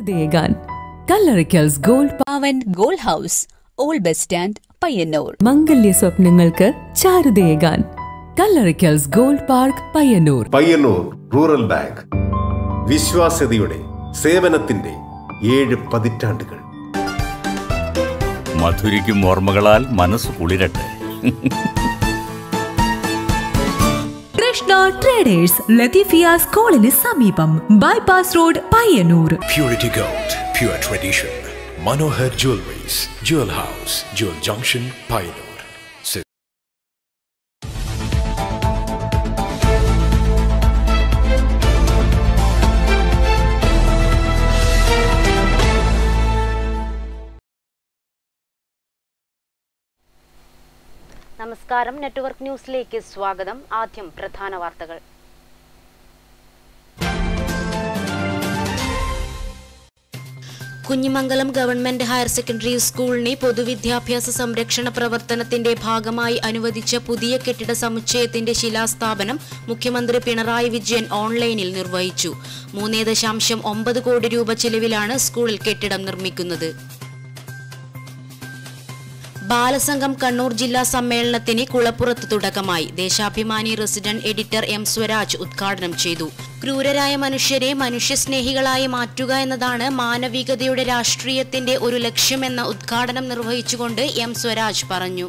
ദേഗാൻ Kallarackals gold പവൻ gold house old bus stand Payyanur മംഗല്യ സ്വപ്നങ്ങൾക്ക് ചാരുതയേകാൻ Kallarackals gold park Payyanur Payyanur rural bank വിശ്വാസ്യതയുടെ സേവനത്തിന്റെ ഏഴ് പതിറ്റാണ്ടുകൾ മധുരിക്കും ഓർമ്മകളാൽ മനസ്സ് കുളിരട്ടെ കൃഷ്ണ ട്രേഡേഴ്സ് ലത്തീഫിയ സ്കൂളിന് സമീപം bypass road Payyanur Purity Gold, pure tradition. Manohar Jewelries, Jewel House, Jewel Junction, Pioneer. Sit- നമസ്കാരം നെറ്റ്വർക്ക് ന്യൂസിലേക്ക് സ്വാഗതം ആദ്യം പ്രധാന വാർത്തകൾ കുഞ്ഞിമംഗലം ഗവൺമെന്റ് ഹയർ സെക്കൻഡറി സ്കൂളിനെ പൊതുവിദ്യാഭ്യാസ സംരക്ഷണ പ്രവർത്തനത്തിന്റെ ഭാഗമായി അനുവദിച്ച പുതിയ കെട്ടിട സമുച്ചയത്തിന്റെ ശിലാസ്ഥാപനം മുഖ്യമന്ത്രി പിണറായി വിജയൻ ഓൺലൈനിൽ നിർവഹിച്ചു മൂന്നേ ദശാംശം ഒമ്പത് കോടി രൂപ ചെലവിലാണ് സ്കൂളിൽ കെട്ടിടം നിർമ്മിക്കുന്നത് ബാലസംഘം കണ്ണൂർ ജില്ലാ സമ്മേളനത്തിന് കുളപ്പുറത്ത് തുടക്കമായി Deshabhimani resident editor M Swaraj ഉദ്ഘാടനം ചെയ്തു ക്രൂരരായ മനുഷ്യരെ മനുഷ്യസ്നേഹികളായി മാറ്റുക എന്നതാണ് മാനവികതയുടെ രാഷ്ട്രീയത്തിന്റെ ഒരു ലക്ഷ്യമെന്ന ഉദ്ഘാടനം നിർവഹിച്ചുകൊണ്ട് എം സ്വരാജ് പറഞ്ഞു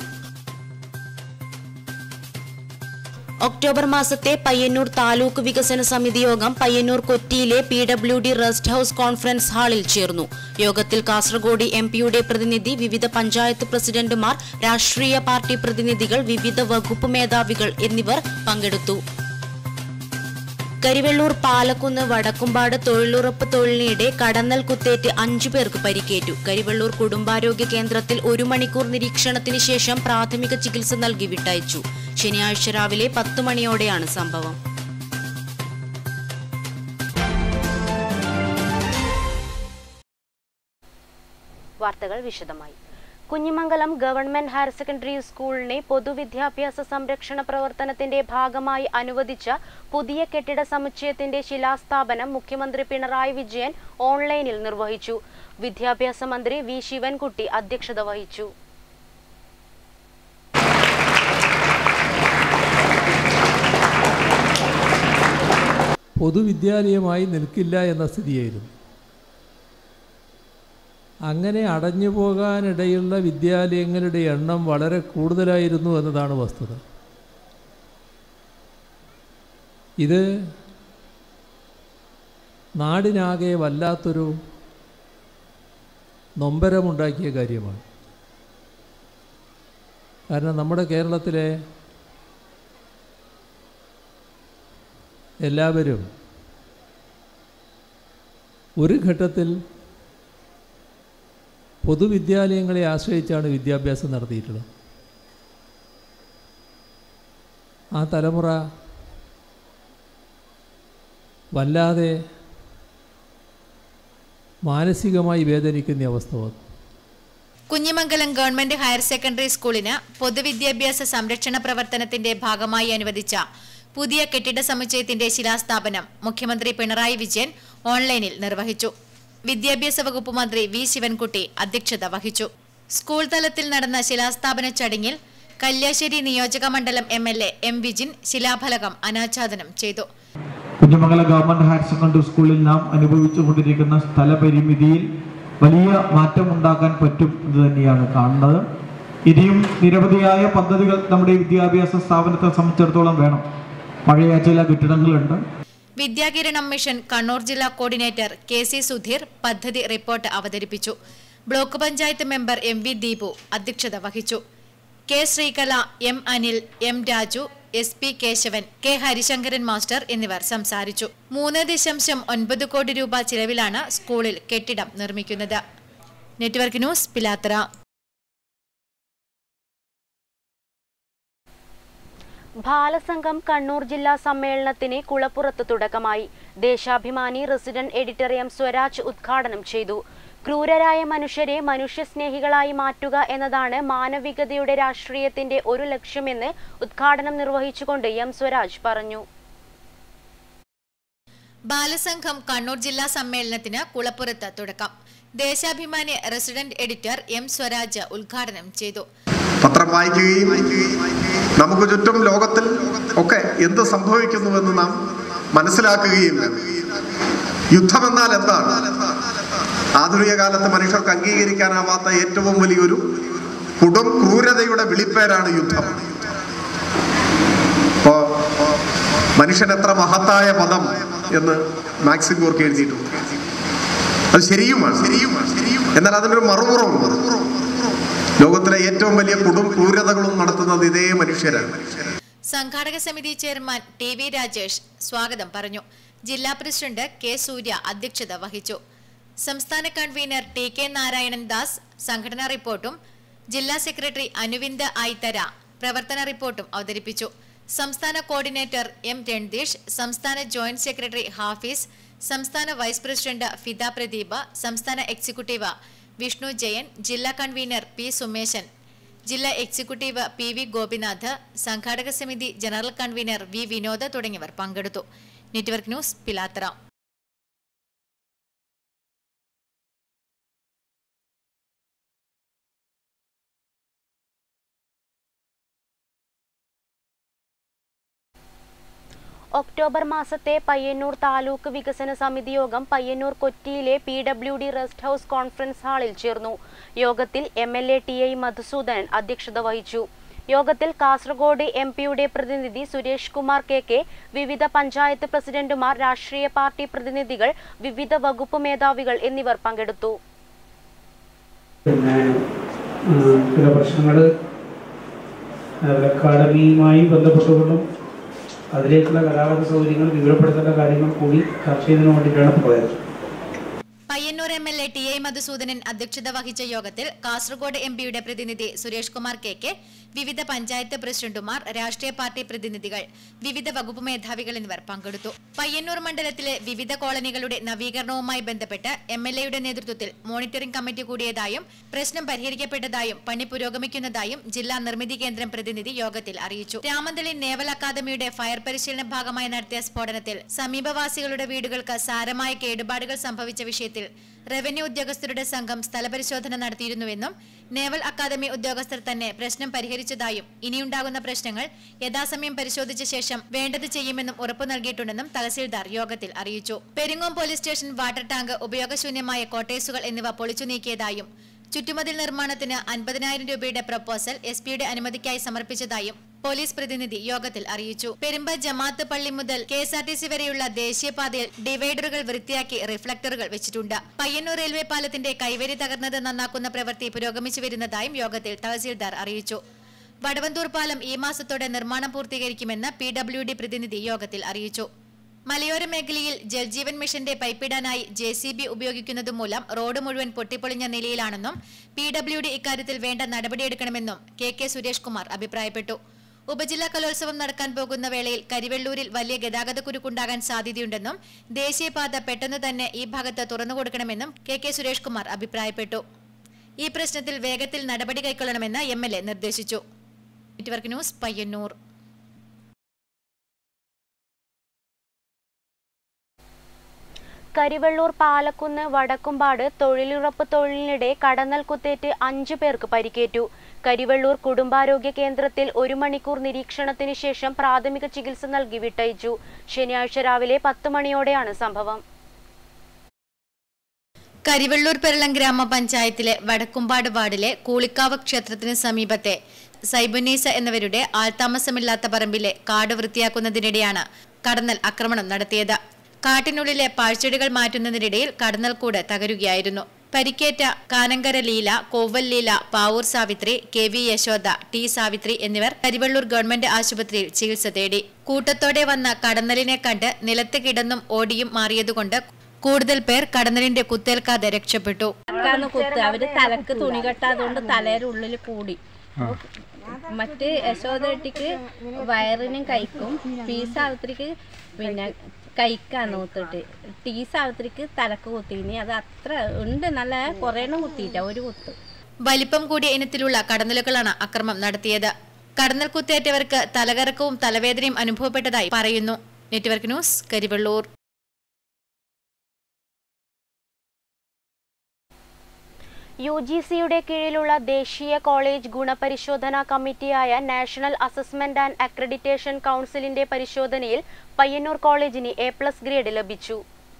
ഒക്ടോബർ മാസത്തെ പയ്യന്നൂർ താലൂക്ക് വികസന സമിതി യോഗം പയ്യന്നൂർ കൊറ്റിയിലെ P W D rest house conference ഹാളിൽ ചേർന്നു യോഗത്തിൽ കാസർഗോഡ് എം പിയുടെ പ്രതിനിധി വിവിധ പഞ്ചായത്ത് പ്രസിഡന്റുമാർ രാഷ്ട്രീയ പാർട്ടി പ്രതിനിധികൾ വിവിധ വകുപ്പ് മേധാവികൾ എന്നിവർ പങ്കെടുത്തു കരിവെള്ളൂർ പാലക്കുന്ന് വടക്കുംപാട് തൊഴിലുറപ്പ് തൊഴിലിനിടെ കടന്നൽ കുത്തേറ്റ് അഞ്ചു പേർക്ക് പരിക്കേറ്റു കരിവെള്ളൂർ കുടുംബാരോഗ്യ കേന്ദ്രത്തിൽ ഒരു മണിക്കൂർ നിരീക്ഷണത്തിന് ശേഷം പ്രാഥമിക ചികിത്സ നൽകി വിട്ടയച്ചു ശനിയാഴ്ച രാവിലെ പത്ത് മണിയോടെയാണ് സംഭവം വാർത്തകൾ വിശദമായി കുഞ്ഞിമംഗലം ഗവൺമെന്റ് ഹയർ സെക്കൻഡറി സ്കൂളിനെ പൊതുവിദ്യാഭ്യാസ സംരക്ഷണ പ്രവർത്തനത്തിന്റെ ഭാഗമായി അനുവദിച്ച പുതിയ കെട്ടിട സമുച്ചയത്തിന്റെ ശിലാസ്ഥാപനം മുഖ്യമന്ത്രി പിണറായി വിജയൻ ഓൺലൈനിൽ നിർവഹിച്ചു വിദ്യാഭ്യാസ മന്ത്രി വി ശിവൻകുട്ടി അധ്യക്ഷത വഹിച്ചു പൊതുവിദ്യാലയമായി നിൽക്കില്ല എന്ന സ്ഥിതിയായിരുന്നു അങ്ങനെ അടഞ്ഞു പോകാനിടയുള്ള വിദ്യാലയങ്ങളുടെ എണ്ണം വളരെ കൂടുതലായിരുന്നു എന്നതാണ് വസ്തുത ഇത് നാടിനാകെ വല്ലാത്തൊരു നൊമ്പരമുണ്ടാക്കിയ കാര്യമാണ് കാരണം നമ്മുടെ കേരളത്തിലെ എല്ലാവരും ഒരു ഘട്ടത്തിൽ പൊതുവിദ്യാലയങ്ങളെ ആശ്രയിച്ചാണ് വിദ്യാഭ്യാസം നടത്തിയിട്ടുള്ളത് ആ തലമുറ വല്ലാതെ മാനസികമായി വേദനിക്കുന്ന അവസ്ഥ വന്നു കുഞ്ഞിമംഗലം ഗവൺമെന്റ് ഹയർ സെക്കൻഡറി സ്കൂളിന് പൊതുവിദ്യാഭ്യാസ സംരക്ഷണ പ്രവർത്തനത്തിന്റെ ഭാഗമായി അനുവദിച്ച പുതിയ കെട്ടിട സമുച്ചയത്തിന്റെ ശിലാസ്ഥാപനം മുഖ്യമന്ത്രി പിണറായി വിജയൻ ഓൺലൈനിൽ നിർവഹിച്ചു വിദ്യാഭ്യാസ വകുപ്പ് മന്ത്രി വി ശിവൻകുട്ടി അധ്യക്ഷത വഹിച്ചു സ്കൂൾ തലത്തിൽ നടന്ന ശിലാസ്ഥാപന ചടങ്ങിൽ കല്യാശ്ശേരി നിയോജക മണ്ഡലം M L A M Vijin ശിലാഫലകം അനാച്ഛാദനം ചെയ്തു കുഞ്ഞമംഗലം ഗവൺമെന്റ് ഹയർ സെക്കൻഡറി സ്കൂളിൽ നാം അനുഭവിച്ചുകൊണ്ടിരിക്കുന്ന സ്ഥലപരിമിതിയിൽ വലിയ മാറ്റമുണ്ടാക്കാൻ പറ്റും എന്ന് തന്നെയാണ് കാണുന്നത് ഇനിയും നിരവധിയായ പദ്ധതികൾ നമ്മുടെ വിദ്യാഭ്യാസ സ്ഥാപനത്തെ സംബന്ധിച്ചിടത്തോളം വേണം പഴയ ചില കെട്ടിടങ്ങളുണ്ട് വിദ്യാകിരണം മിഷൻ കണ്ണൂർ ജില്ലാ കോർഡിനേറ്റർ കെ സി സുധീർ പദ്ധതി റിപ്പോർട്ട് അവതരിപ്പിച്ചു block panchayat member M V Deepu അധ്യക്ഷത വഹിച്ചു K Sreekala M Anil M Raju S P Keshavan K Harishankaran master എന്നിവർ സംസാരിച്ചു മൂന്ന് ദശാംശം ഒൻപത് കോടി രൂപ ചിലവിലാണ് സ്കൂളിൽ കെട്ടിടം നിർമ്മിക്കുന്നത് നെറ്റ്വർക്ക് ന്യൂസ് പിലാത്തറ ബാലസംഘം കണ്ണൂർ ജില്ലാ സമ്മേളനത്തിന് കുളപ്പുറത്ത് തുടക്കമായി Deshabhimani resident editor M Swaraj ഉദ്ഘാടനം ചെയ്തു ക്രൂരരായ മനുഷ്യരെ മനുഷ്യസ്നേഹികളായി മാറ്റുക എന്നതാണ് മാനവികതയുടെ രാഷ്ട്രീയത്തിന്റെ ഒരു ലക്ഷ്യമെന്ന് ഉദ്ഘാടനം നിർവഹിച്ചുകൊണ്ട് എം സ്വരാജ് പറഞ്ഞു ബാലസംഘം കണ്ണൂർ ജില്ലാ സമ്മേളനത്തിന് കുളപ്പുറത്ത് തുടക്കം Deshabhimani resident editor M Swaraj ഉദ്ഘാടനം ചെയ്തു പത്രം വായിക്കുകയും നമുക്ക് ചുറ്റും ലോകത്തിൽ ഒക്കെ എന്ത് സംഭവിക്കുന്നുവെന്ന് നാം മനസ്സിലാക്കുകയും വേണം. യുദ്ധമെന്നാൽ എന്താണ് ആധുനിക കാലത്ത് മനുഷ്യർക്ക് അംഗീകരിക്കാനാവാത്ത ഏറ്റവും വലിയൊരു കൊടും ക്രൂരതയുടെ വിളിപ്പേരാണ് യുദ്ധം ഇപ്പോ മനുഷ്യൻ എത്ര മഹത്തായ പദം എന്ന് മാക്സിം ഗോർക്ക് എഴുതിയിട്ടുണ്ട് അത് ശരിയുമാണ് ശരിയുമാണ് എന്നാൽ അതിനൊരു മറുപുറമുണ്ട് ലോകത്തിലെ ഏറ്റവും വലിയ കൊടും ക്രൂരതകളും നടത്തുന്നത് ഇതേ മനുഷ്യരാണ് സംഘാടക സമിതി ചെയർമാൻ ടി വി രാജേഷ് സ്വാഗതം പറഞ്ഞു ജില്ലാ പ്രസിഡന്റ് കെ സൂര്യ അധ്യക്ഷത വഹിച്ചു സംസ്ഥാന convener T K Narayanan Das സംഘടനാ റിപ്പോർട്ടും ജില്ലാ സെക്രട്ടറി അനുവിന്ദ് ഐത്തര പ്രവർത്തന റിപ്പോർട്ടും അവതരിപ്പിച്ചു സംസ്ഥാന കോർഡിനേറ്റർ എം രൺദീഷ് സംസ്ഥാന ജോയിന്റ് സെക്രട്ടറി ഹാഫീസ് സംസ്ഥാന വൈസ് പ്രസിഡന്റ് ഫിദ പ്രദീപ സംസ്ഥാന എക്സിക്യൂട്ടീവ് വിഷ്ണു ജയൻ ജില്ലാ കൺവീനർ പി സുമേശൻ ജില്ലാ എക്സിക്യൂട്ടീവ് പി വി ഗോപിനാഥ് സംഘാടക സമിതി ജനറൽ കൺവീനർ വി വിനോദ് തുടങ്ങിയവർ പങ്കെടുത്തു നെറ്റ്വർക്ക് ന്യൂസ് പിലാത്തറ ഒക്ടോബർ മാസത്തെ പയ്യന്നൂർ താലൂക്ക് വികസന സമിതി യോഗം പയ്യന്നൂർ കൊറ്റിയിലെ P W D rest house conference ഹാളിൽ ചേർന്നു യോഗത്തിൽ M L A T I Madhusoodanan അധ്യക്ഷത വഹിച്ചു യോഗത്തിൽ കാസർഗോഡ് എം പിയുടെ പ്രതിനിധി സുരേഷ് കുമാർ കെ കെ വിവിധ പഞ്ചായത്ത് പ്രസിഡന്റുമാർ രാഷ്ട്രീയ പാർട്ടി പ്രതിനിധികൾ വിവിധ വകുപ്പ് മേധാവികൾ എന്നിവർ പങ്കെടുത്തു പിന്നെ ആ, ചില പ്രശ്നങ്ങൾ അക്കാഡമിയുമായി ബന്ധപ്പെട്ടുകൊണ്ടും അതിലേക്കുള്ള ഗതാഗത സൗകര്യങ്ങൾ വിവരപ്പെടുത്തേണ്ട കാര്യങ്ങൾ കൂടി ചർച്ച ചെയ്തതിനു വേണ്ടിയിട്ടാണ് പോയത് Payyanur M L A T I Madhusoodanan അധ്യക്ഷത വഹിച്ച യോഗത്തിൽ കാസർഗോഡ് എം പിയുടെ പ്രതിനിധി സുരേഷ് കുമാർ കെ കെ വിവിധ പഞ്ചായത്ത് പ്രസിഡന്റുമാർ രാഷ്ട്രീയ പാർട്ടി പ്രതിനിധികൾ വിവിധ വകുപ്പ് മേധാവികൾ എന്നിവർ പങ്കെടുത്തു പയ്യന്നൂർ മണ്ഡലത്തിലെ വിവിധ കോളനികളുടെ നവീകരണവുമായി ബന്ധപ്പെട്ട് എം എൽ എയുടെ നേതൃത്വത്തിൽ മോണിറ്ററിംഗ് കമ്മിറ്റി കൂടിയതായും പ്രശ്നം പരിഹരിക്കപ്പെട്ടതായും പണി പുരോഗമിക്കുന്നതായും ജില്ലാ നിർമ്മിതി കേന്ദ്രം പ്രതിനിധി യോഗത്തിൽ അറിയിച്ചു രാമന്തളി നേവൽ അക്കാദമിയുടെ ഫയർ പരിശീലന ഭാഗമായി നടത്തിയ സ്ഫോടനത്തിൽ സമീപവാസികളുടെ വീടുകൾക്ക് സാരമായ കേടുപാടുകൾ സംഭവിച്ച വിഷയത്തിൽ റവന്യൂ ഉദ്യോഗസ്ഥരുടെ സംഘം സ്ഥലപരിശോധന നടത്തിയിരുന്നുവെന്നും നേവൽ അക്കാദമി ഉദ്യോഗസ്ഥർ തന്നെ പ്രശ്നം പരിഹരിച്ചതായും ഇനിയുണ്ടാകുന്ന പ്രശ്നങ്ങൾ യഥാസമയം പരിശോധിച്ച ശേഷം വേണ്ടത് ചെയ്യുമെന്നും ഉറപ്പു നൽകിയിട്ടുണ്ടെന്നും തഹസീൽദാർ യോഗത്തിൽ അറിയിച്ചു Peringome police station water tank ഉപയോഗശൂന്യമായ കോട്ടേഴ്സുകൾ എന്നിവ പൊളിച്ചു നീക്കിയതായും ചുറ്റുമതിൽ നിർമ്മാണത്തിന് അൻപതിനായിരം രൂപയുടെ പ്രപ്പോസൽ എസ് പിയുടെ അനുമതിക്കായി സമർപ്പിച്ചതായും പോലീസ് പ്രതിനിധി യോഗത്തിൽ അറിയിച്ചു പെരുമ്പ ജമാഅത്ത് പള്ളി മുതൽ K S R T C വരെയുള്ള ദേശീയപാതയിൽ ഡിവൈഡറുകൾ വൃത്തിയാക്കി റിഫ്ലക്ടറുകൾ വെച്ചിട്ടുണ്ട് പയ്യന്നൂർ റെയിൽവേ പാലത്തിന്റെ കൈവരി തകർന്നത് നന്നാക്കുന്ന പ്രവൃത്തി പുരോഗമിച്ചു വരുന്നതായും യോഗത്തിൽ തഹസീൽദാർ അറിയിച്ചു വടവന്തൂർ പാലം ഈ മാസത്തോടെ നിർമ്മാണം പൂർത്തീകരിക്കുമെന്ന് പി ഡബ്ല്യു ഡി പ്രതിനിധി യോഗത്തിൽ അറിയിച്ചു മലയോര മേഖലയിൽ ജൽജീവൻ മിഷന്റെ പൈപ്പിടാനായി ജെ സി ബി ഉപയോഗിക്കുന്നത് മൂലം റോഡ് മുഴുവൻ പൊട്ടിപ്പൊളിഞ്ഞ നിലയിലാണെന്നും പി ഡബ്ല്യു ഡി ഇക്കാര്യത്തിൽ വേണ്ട നടപടിയെടുക്കണമെന്നും കെ കെ സുരേഷ് കുമാർ അഭിപ്രായപ്പെട്ടു ഉപജില്ലാ കലോത്സവം നടക്കാൻ പോകുന്ന വേളയിൽ കരിവെള്ളൂരിൽ വലിയ ഗതാഗത കുരുക്കുണ്ടാകാൻ സാധ്യതയുണ്ടെന്നും ദേശീയപാത പെട്ടെന്ന് തന്നെ ഈ ഭാഗത്ത് തുറന്നുകൊടുക്കണമെന്നും കെ കെ സുരേഷ് കുമാർ അഭിപ്രായപ്പെട്ടു ഈ പ്രശ്നത്തിൽ വേഗത്തിൽ നടപടി കൈക്കൊള്ളണമെന്ന് എം എൽ എ നിർദ്ദേശിച്ചു നെറ്റ്വർക്ക് ന്യൂസ് പയ്യന്നൂർ കരിവെള്ളൂർ പാലക്കുന്ന് വടക്കുംപാട് തൊഴിലുറപ്പ് തൊഴിലിനിടെ കടന്നൽ കുത്തേറ്റ് അഞ്ചു പേർക്ക് പരിക്കേറ്റു കരിവെള്ളൂർ കുടുംബാരോഗ്യ കേന്ദ്രത്തിൽ ഒരു മണിക്കൂർ നിരീക്ഷണത്തിന് ശേഷം പ്രാഥമിക ചികിത്സ നൽകി വിട്ടയച്ചു ശനിയാഴ്ച രാവിലെ പത്ത് മണിയോടെയാണ് സംഭവം കരിവെള്ളൂർ പെരളം ഗ്രാമപഞ്ചായത്തിലെ വടക്കുംപാട് വാർഡിലെ കൂളിക്കാവ് ക്ഷേത്രത്തിന് സമീപത്തെ സൈബുനീസ എന്നിവരുടെ ആൾതാമസമില്ലാത്ത പറമ്പിലെ കാട് വൃത്തിയാക്കുന്നതിനിടെയാണ് കടന്നൽ ആക്രമണം നടത്തിയത് കാട്ടിനുള്ളിലെ പാഴ്ചെടികൾ മാറ്റുന്നതിനിടയിൽ കടന്നൽക്കൂട് തകരുകയായിരുന്നു പരിക്കേറ്റ Kanankara Leela Koval Leela Pavur Savithri K V Yashoda T Savithri എന്നിവർ കരിവള്ളൂർ ഗവൺമെന്റ് ആശുപത്രിയിൽ ചികിത്സ തേടി കൂട്ടത്തോടെ വന്ന കടന്നലിനെ കണ്ട് നിലത്ത് കിടന്നും ഓടിയും മാറിയതുകൊണ്ട് കൂടുതൽ പേർ കടന്നലിന്റെ കുത്തേൽക്കാതെ രക്ഷപ്പെട്ടു തലക്കാണ് കുത്ത് അവര് തലക്ക് തുണി കെട്ടാതുകൊണ്ട് തലയുടെ ഉള്ളിൽ കൂടി മറ്റ് യശോദട്ടിക്ക് വയറിനും കൈക്കും പി സാവിത്രിക്ക് പിന്നെ കൈക്കാണ് കുത്തിട്ട് ടീ സാവിത്രിക്ക് തലക്ക് കുത്തിനി അത് അത്ര ഉണ്ട് നല്ല കുറേണ്ണം കുത്തിയിട്ട ഒരു കുത്ത് വലിപ്പം കൂടിയ ഇനത്തിലുള്ള കടന്നലുകളാണ് അക്രമം നടത്തിയത് കടന്നൽ കുത്തേറ്റവർക്ക് തലകറക്കവും തലവേദനയും അനുഭവപ്പെട്ടതായി പറയുന്നു network news Karivellur U G സിയുടെ കീഴിലുള്ള ദേശീയ കോളേജ് ഗുണപരിശോധനാ കമ്മിറ്റിയായ നാഷണൽ അസസ്മെന്റ് ആൻഡ് അക്രഡിറ്റേഷൻ കൗൺസിലിന്റെ പരിശോധനയിൽ പയ്യന്നൂർ കോളേജിന് എ പ്ലസ് ഗ്രേഡ് ലഭിച്ചു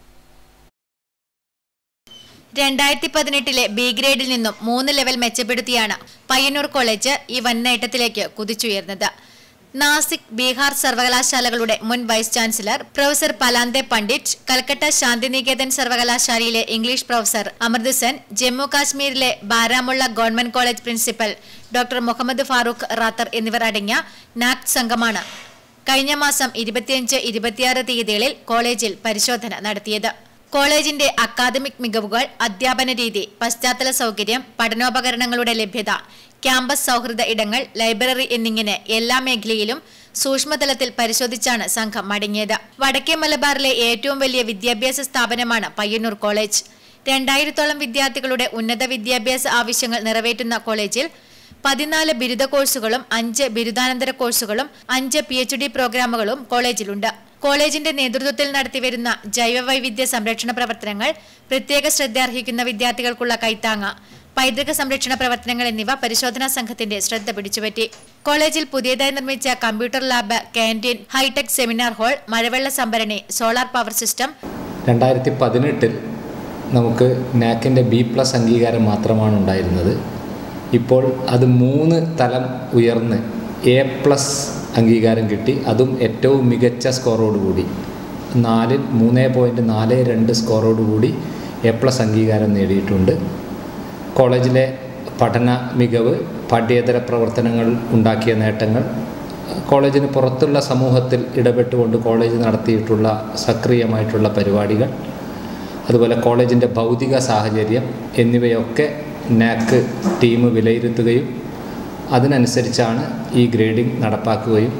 രണ്ടായിരത്തി പതിനെട്ടിലെ ബി ഗ്രേഡിൽ നിന്നും മൂന്ന് ലെവൽ മെച്ചപ്പെടുത്തിയാണ് പയ്യന്നൂർ കോളേജ് ഈ വൻ നേട്ടത്തിലേക്ക് കുതിച്ചുയർന്നത് നാസിക് ബീഹാർ സർവകലാശാലകളുടെ മുൻ vice chancellor professor Palande Pandit Calcutta Shantiniketan സർവകലാശാലയിലെ ഇംഗ്ലീഷ് പ്രൊഫസർ അമൃത് സെൻ ജമ്മു കാശ്മീരിലെ Baramulla government college principal doctor Muhammad Farooq Rather എന്നിവർ അടങ്ങിയ നാക് സംഘമാണ് കഴിഞ്ഞ മാസം ഇരുപത്തിയഞ്ച് ഇരുപത്തിയാറ് തീയതികളിൽ കോളേജിൽ പരിശോധന നടത്തിയത് കോളേജിന്റെ അക്കാദമിക് മികവുകൾ അധ്യാപന രീതി പശ്ചാത്തല സൗകര്യം പഠനോപകരണങ്ങളുടെ ലഭ്യത ക്യാമ്പസ് സൗഹൃദ ഇടങ്ങൾ ലൈബ്രറി എന്നിങ്ങനെ എല്ലാ മേഖലയിലും സൂക്ഷ്മതലത്തിൽ പരിശോധിച്ചാണ് സംഘം മടങ്ങിയത് വടക്കേ മലബാറിലെ ഏറ്റവും വലിയ വിദ്യാഭ്യാസ സ്ഥാപനമാണ് പയ്യന്നൂർ കോളേജ് രണ്ടായിരത്തോളം വിദ്യാർത്ഥികളുടെ ഉന്നത വിദ്യാഭ്യാസ ആവശ്യങ്ങൾ നിറവേറ്റുന്ന കോളേജിൽ പതിനാല് ബിരുദ കോഴ്സുകളും അഞ്ച് ബിരുദാനന്തര കോഴ്സുകളും അഞ്ച് പി എച്ച് ഡി പ്രോഗ്രാമുകളും കോളേജിലുണ്ട് കോളേജിന്റെ നേതൃത്വത്തിൽ നടത്തിവരുന്ന ജൈവവൈവിധ്യ സംരക്ഷണ പ്രവർത്തനങ്ങൾ പ്രത്യേക ശ്രദ്ധ അർഹിക്കുന്ന വിദ്യാർത്ഥികൾക്കുള്ള കൈത്താങ്ങ പൈതൃക സംരക്ഷണ പ്രവർത്തനങ്ങൾ എന്നിവ പരിശോധനാ സംഘത്തിന്റെ ശ്രദ്ധ പിടിച്ചുപറ്റി കോളേജിൽ പുതിയതായി നിർമ്മിച്ച computer lab canteen hitech seminar hall മഴവെള്ള സംഭരണി സോളാർ പവർ സിസ്റ്റം രണ്ടായിരത്തി പതിനെട്ടിൽ നമുക്ക് നാക്കിൻ്റെ ബി പ്ലസ് അംഗീകാരം മാത്രമാണ് ഉണ്ടായിരുന്നത് ഇപ്പോൾ അത് മൂന്ന് തലം ഉയർന്ന് എ പ്ലസ് അംഗീകാരം കിട്ടി അതും ഏറ്റവും മികച്ച സ്കോറോടുകൂടി നാലിൽ മൂന്ന് പോയിൻറ്റ് നാല് രണ്ട് സ്കോറോടുകൂടി എ പ്ലസ് അംഗീകാരം നേടിയിട്ടുണ്ട് കോളേജിലെ പഠന മികവ് പാഠ്യേതര പ്രവർത്തനങ്ങൾ ഉണ്ടാക്കിയ നേട്ടങ്ങൾ കോളേജിന് പുറത്തുള്ള സമൂഹത്തിൽ ഇടപെട്ടുകൊണ്ട് കോളേജ് നടത്തിയിട്ടുള്ള സക്രിയമായിട്ടുള്ള പരിപാടികൾ അതുപോലെ കോളേജിൻ്റെ ഭൗതിക സാഹചര്യം എന്നിവയൊക്കെ നാക്ക് ടീം വിലയിരുത്തുകയും അതിനനുസരിച്ചാണ് ഈ ഗ്രേഡിംഗ് നടപ്പാക്കുകയും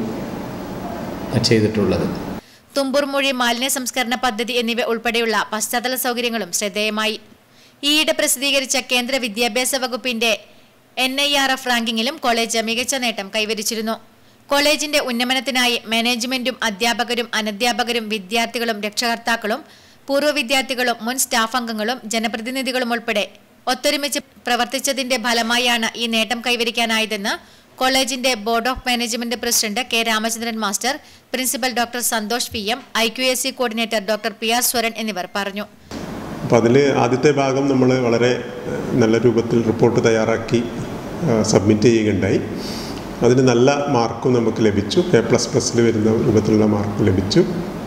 ചെയ്തിട്ടുള്ളത് തുമ്പൂർമൊഴി മാലിന്യ സംസ്കരണ പദ്ധതി എന്നിവ ഉൾപ്പെടെയുള്ള പശ്ചാത്തല സൗകര്യങ്ങളും ശ്രദ്ധേയമായി ഈയിടെ പ്രസിദ്ധീകരിച്ച കേന്ദ്ര വിദ്യാഭ്യാസ വകുപ്പിന്റെ എൻ ഐ ആർ എഫ് റാങ്കിങ്ങിലും കോളേജ് മികച്ച നേട്ടം കൈവരിച്ചിരുന്നു കോളേജിന്റെ ഉന്നമനത്തിനായി മാനേജ്മെന്റും അധ്യാപകരും അനധ്യാപകരും വിദ്യാർത്ഥികളും രക്ഷകർത്താക്കളും പൂർവ്വ വിദ്യാർത്ഥികളും മുൻ സ്റ്റാഫ് അംഗങ്ങളും ജനപ്രതിനിധികളും ഉൾപ്പെടെ ഒത്തൊരുമിച്ച് പ്രവർത്തിച്ചതിന്റെ ഫലമായാണ് ഈ നേട്ടം കൈവരിക്കാനായതെന്ന് കോളേജിന്റെ board of management president K Ramachandran master principal doctor Santhosh P M I Q S C coordinator doctor P R Swaran എന്നിവർ പറഞ്ഞു അപ്പോൾ അതിൽ ആദ്യത്തെ ഭാഗം നമ്മൾ വളരെ ഏഹ്, നല്ല രൂപത്തിൽ റിപ്പോർട്ട് തയ്യാറാക്കി ഏഹ്, സബ്മിറ്റ് ചെയ്യുകയുണ്ടായി അതിന് നല്ല മാർക്കും നമുക്ക് ലഭിച്ചു എ പ്ലസ് പ്ലസ്സിൽ വരുന്ന രൂപത്തിലുള്ള മാർക്ക് ലഭിച്ചു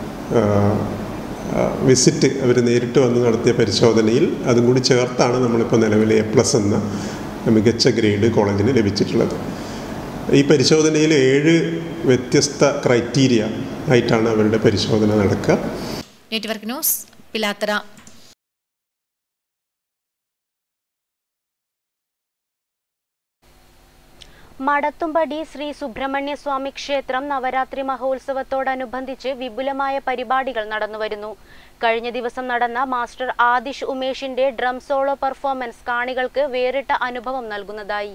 ഏഹ്, ഏഹ്, വിസിറ്റ് അവർ നേരിട്ട് വന്ന് നടത്തിയ പരിശോധനയിൽ അതും കൂടി ചേർത്താണ് നമ്മളിപ്പോൾ നിലവിൽ എ പ്ലസ് എന്ന മികച്ച ഗ്രേഡ് കോളേജിന് ലഭിച്ചിട്ടുള്ളത് ഈ പരിശോധനയിൽ ഏഴ് വ്യത്യസ്ത ക്രൈറ്റീരിയ ആയിട്ടാണ് അവരുടെ പരിശോധന നടക്കുക നെറ്റ്വർക്ക് ന്യൂസ് പിലാത്തറ മടത്തുംപടി ശ്രീ സുബ്രഹ്മണ്യ സ്വാമി ക്ഷേത്രം നവരാത്രി മഹോത്സവത്തോടനുബന്ധിച്ച് വിപുലമായ പരിപാടികൾ നടന്നുവരുന്നു കഴിഞ്ഞ ദിവസം നടന്ന മാസ്റ്റർ ആദിഷ് ഉമേഷിന്റെ ഡ്രം സോളോ പെർഫോമൻസ് കാണികൾക്ക് വേറിട്ട അനുഭവം നൽകുന്നതായി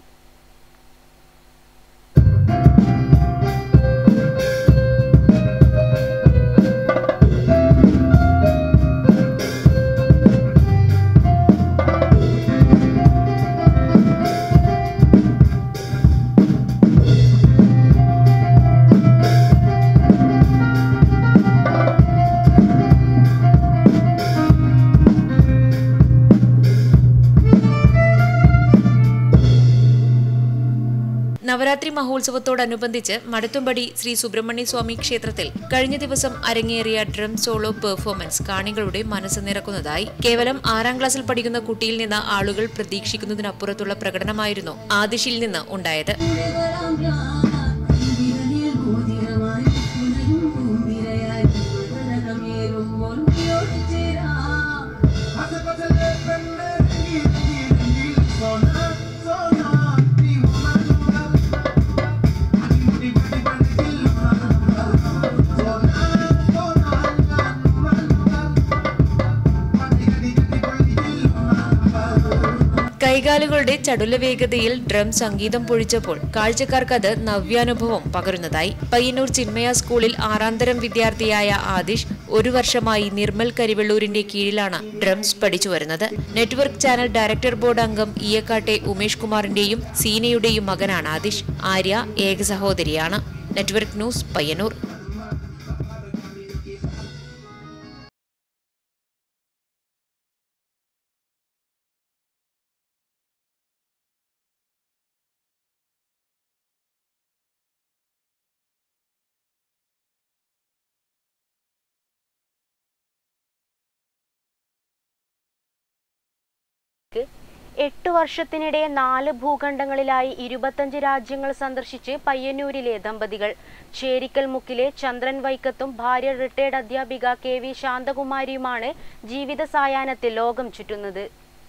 നവരാത്രി മഹോത്സവത്തോടനുബന്ധിച്ച് മടത്തുംപടി ശ്രീ സുബ്രഹ്മണ്യ സ്വാമി ക്ഷേത്രത്തിൽ കഴിഞ്ഞ ദിവസം അരങ്ങേറിയ ഡ്രം സോളോ പെർഫോമൻസ് കാണികളുടെ മനസ്സ് നിറക്കുന്നതായി കേവലം ആറാം ക്ലാസ്സിൽ പഠിക്കുന്ന കുട്ടിയിൽ നിന്ന് ആളുകൾ പ്രതീക്ഷിക്കുന്നതിനപ്പുറത്തുള്ള പ്രകടനമായിരുന്നു ആദിഷിൽ നിന്ന് ഉണ്ടായത് കൈകാലുകളുടെ ചടുല വേഗതയിൽ ഡ്രം സംഗീതം പൊഴിച്ചപ്പോൾ കാഴ്ചക്കാർക്ക് അത് നവ്യാനുഭവം പകരുന്നതായി പയ്യന്നൂർ ചിന്മയ സ്കൂളിൽ ആറാം തരം വിദ്യാർത്ഥിയായ ആദിഷ് ഒരു വർഷമായി നിർമ്മൽ കരിവെള്ളൂരിന്റെ കീഴിലാണ് ഡ്രംസ് പഠിച്ചു വരുന്നത് നെറ്റ്വർക്ക് ചാനൽ ഡയറക്ടർ ബോർഡ് അംഗം ഈയക്കാട്ടെ ഉമേഷ് കുമാറിന്റെയും സീനയുടെയും മകനാണ് ആദിഷ് ആര്യ ഏക സഹോദരിയാണ് നെറ്റ്വർക്ക് ന്യൂസ് പയ്യന്നൂർ എട്ട് വർഷത്തിനിടെ നാല് ഭൂഖണ്ഡങ്ങളിലായി ഇരുപത്തഞ്ച് രാജ്യങ്ങൾ സന്ദർശിച്ച് പയ്യന്നൂരിലെ ദമ്പതികൾ ചേരിക്കൽ മുക്കിലെ ചന്ദ്രൻ വൈക്കത്തും ഭാര്യ റിട്ടയർഡ് അധ്യാപിക കെ വി ശാന്തകുമാരിയുമാണ് ജീവിത സായാഹ്നത്തിൽ ലോകം ചുറ്റുന്നത്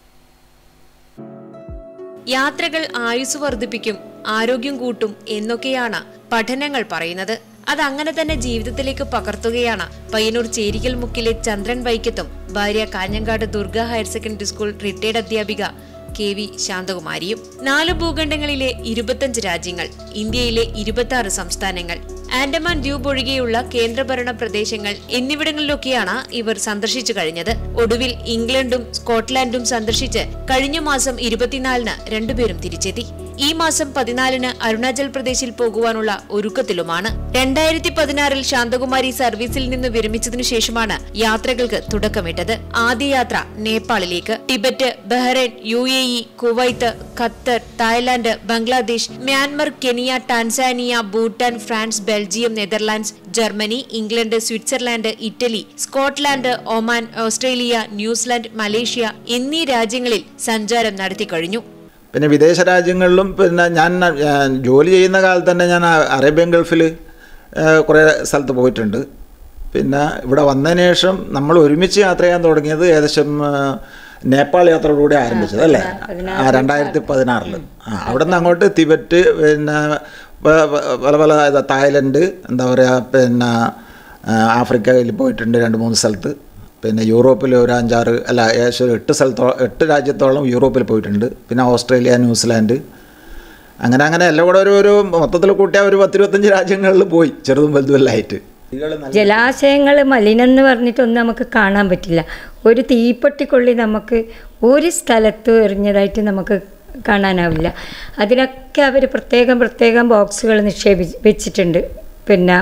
യാത്രകൾ ആയുസ് വർദ്ധിപ്പിക്കും ആരോഗ്യം കൂട്ടും എന്നൊക്കെയാണ് പഠനങ്ങൾ പറയുന്നത് അതങ്ങനെ തന്നെ ജീവിതത്തിലേക്ക് പകർത്തുകയാണ് പയ്യന്നൂർ ചേരിക്കൽ മുക്കിലെ ചന്ദ്രൻ വൈക്കത്തും ഭാര്യ Kanhangad Durga higher secondary school retired അധ്യാപിക കെ വി ശാന്തകുമാരിയും നാല് ഭൂഖണ്ഡങ്ങളിലെ ഇരുപത്തഞ്ച് രാജ്യങ്ങൾ ഇന്ത്യയിലെ ഇരുപത്തി ആറ് സംസ്ഥാനങ്ങൾ ആൻഡമാൻ ദ്വീപ് ഒഴികെയുള്ള കേന്ദ്രഭരണ പ്രദേശങ്ങൾ എന്നിവിടങ്ങളിലൊക്കെയാണ് ഇവർ സന്ദർശിച്ചു കഴിഞ്ഞത് ഒടുവിൽ ഇംഗ്ലണ്ടും സ്കോട്ട്ലാൻഡും സന്ദർശിച്ച് കഴിഞ്ഞ മാസം ഇരുപത്തിനാലിന് രണ്ടുപേരും തിരിച്ചെത്തി ഈ മാസം പതിനാലിന് അരുണാചൽ പ്രദേശിൽ പോകുവാനുള്ള ഒരുക്കത്തിലുമാണ് രണ്ടായിരത്തി പതിനാറിൽ ശാന്തകുമാരി സർവീസിൽ നിന്ന് വിരമിച്ചതിനു ശേഷമാണ് യാത്രകൾക്ക് തുടക്കമിട്ടത് ആദ്യ യാത്ര നേപ്പാളിലേക്ക് Tibet Bahrain U A E Kuwait Qatar Thailand Bangladesh Myanmar Kenya Tanzania Bhutan France Belgium Netherlands Germany England Switzerland Italy Scotland Oman Australia New Zealand Malaysia എന്നീ രാജ്യങ്ങളിൽ സഞ്ചാരം നടത്തി കഴിഞ്ഞു പിന്നെ വിദേശ രാജ്യങ്ങളിലും പിന്നെ ഞാൻ ആ, ജോലി ചെയ്യുന്ന കാലത്ത് തന്നെ ഞാൻ ആ അറേബ്യൻ ഗൾഫിൽ കുറേ സ്ഥലത്ത് പോയിട്ടുണ്ട് പിന്നെ ഇവിടെ വന്നതിന് ശേഷം നമ്മൾ ഒരുമിച്ച് യാത്ര ചെയ്യാൻ തുടങ്ങിയത് ഏകദേശം ആ, നേപ്പാൾ യാത്രയോടുകൂടി ആരംഭിച്ചത് അല്ലേ ആ രണ്ടായിരത്തി പതിനാറിൽ ആ അവിടെ നിന്ന് അങ്ങോട്ട് തിബറ്റ് പിന്നെ പ- പ- പല പല ഇത് തായ്ലൻഡ് എന്താ പറയുക പിന്നെ ആ, ആഫ്രിക്കയിൽ പോയിട്ടുണ്ട് രണ്ട് മൂന്ന് സ്ഥലത്ത് പിന്നെ യൂറോപ്പിൽ ഒരു അഞ്ചാറ് അല്ല ഏകദേശം ഒരു എട്ട് സ്ഥലത്തോ എട്ട് രാജ്യത്തോളം യൂറോപ്പിൽ പോയിട്ടുണ്ട് പിന്നെ ഓസ്ട്രേലിയ ന്യൂസിലാൻഡ് അങ്ങനെ അങ്ങനെ എല്ലാം കൂടെ ഒരു ഒരു മൊത്തത്തിൽ കൂട്ടിയാൽ ഒരു പത്തിരുപത്തഞ്ച് രാജ്യങ്ങളിൽ പോയി ചെറുതും വലുതും എല്ലാം ആയിട്ട് ജലാശയങ്ങൾ മലിനം എന്ന് പറഞ്ഞിട്ടൊന്നും നമുക്ക് കാണാൻ പറ്റില്ല ഒരു തീപ്പെട്ടിക്കൊള്ളി നമുക്ക് ഒരു സ്ഥലത്ത് എറിഞ്ഞതായിട്ട് നമുക്ക് കാണാനാവില്ല അതിനൊക്കെ അവർ പ്രത്യേകം പ്രത്യേകം ബോക്സുകൾ നിക്ഷേപി വെച്ചിട്ടുണ്ട് പിന്നെ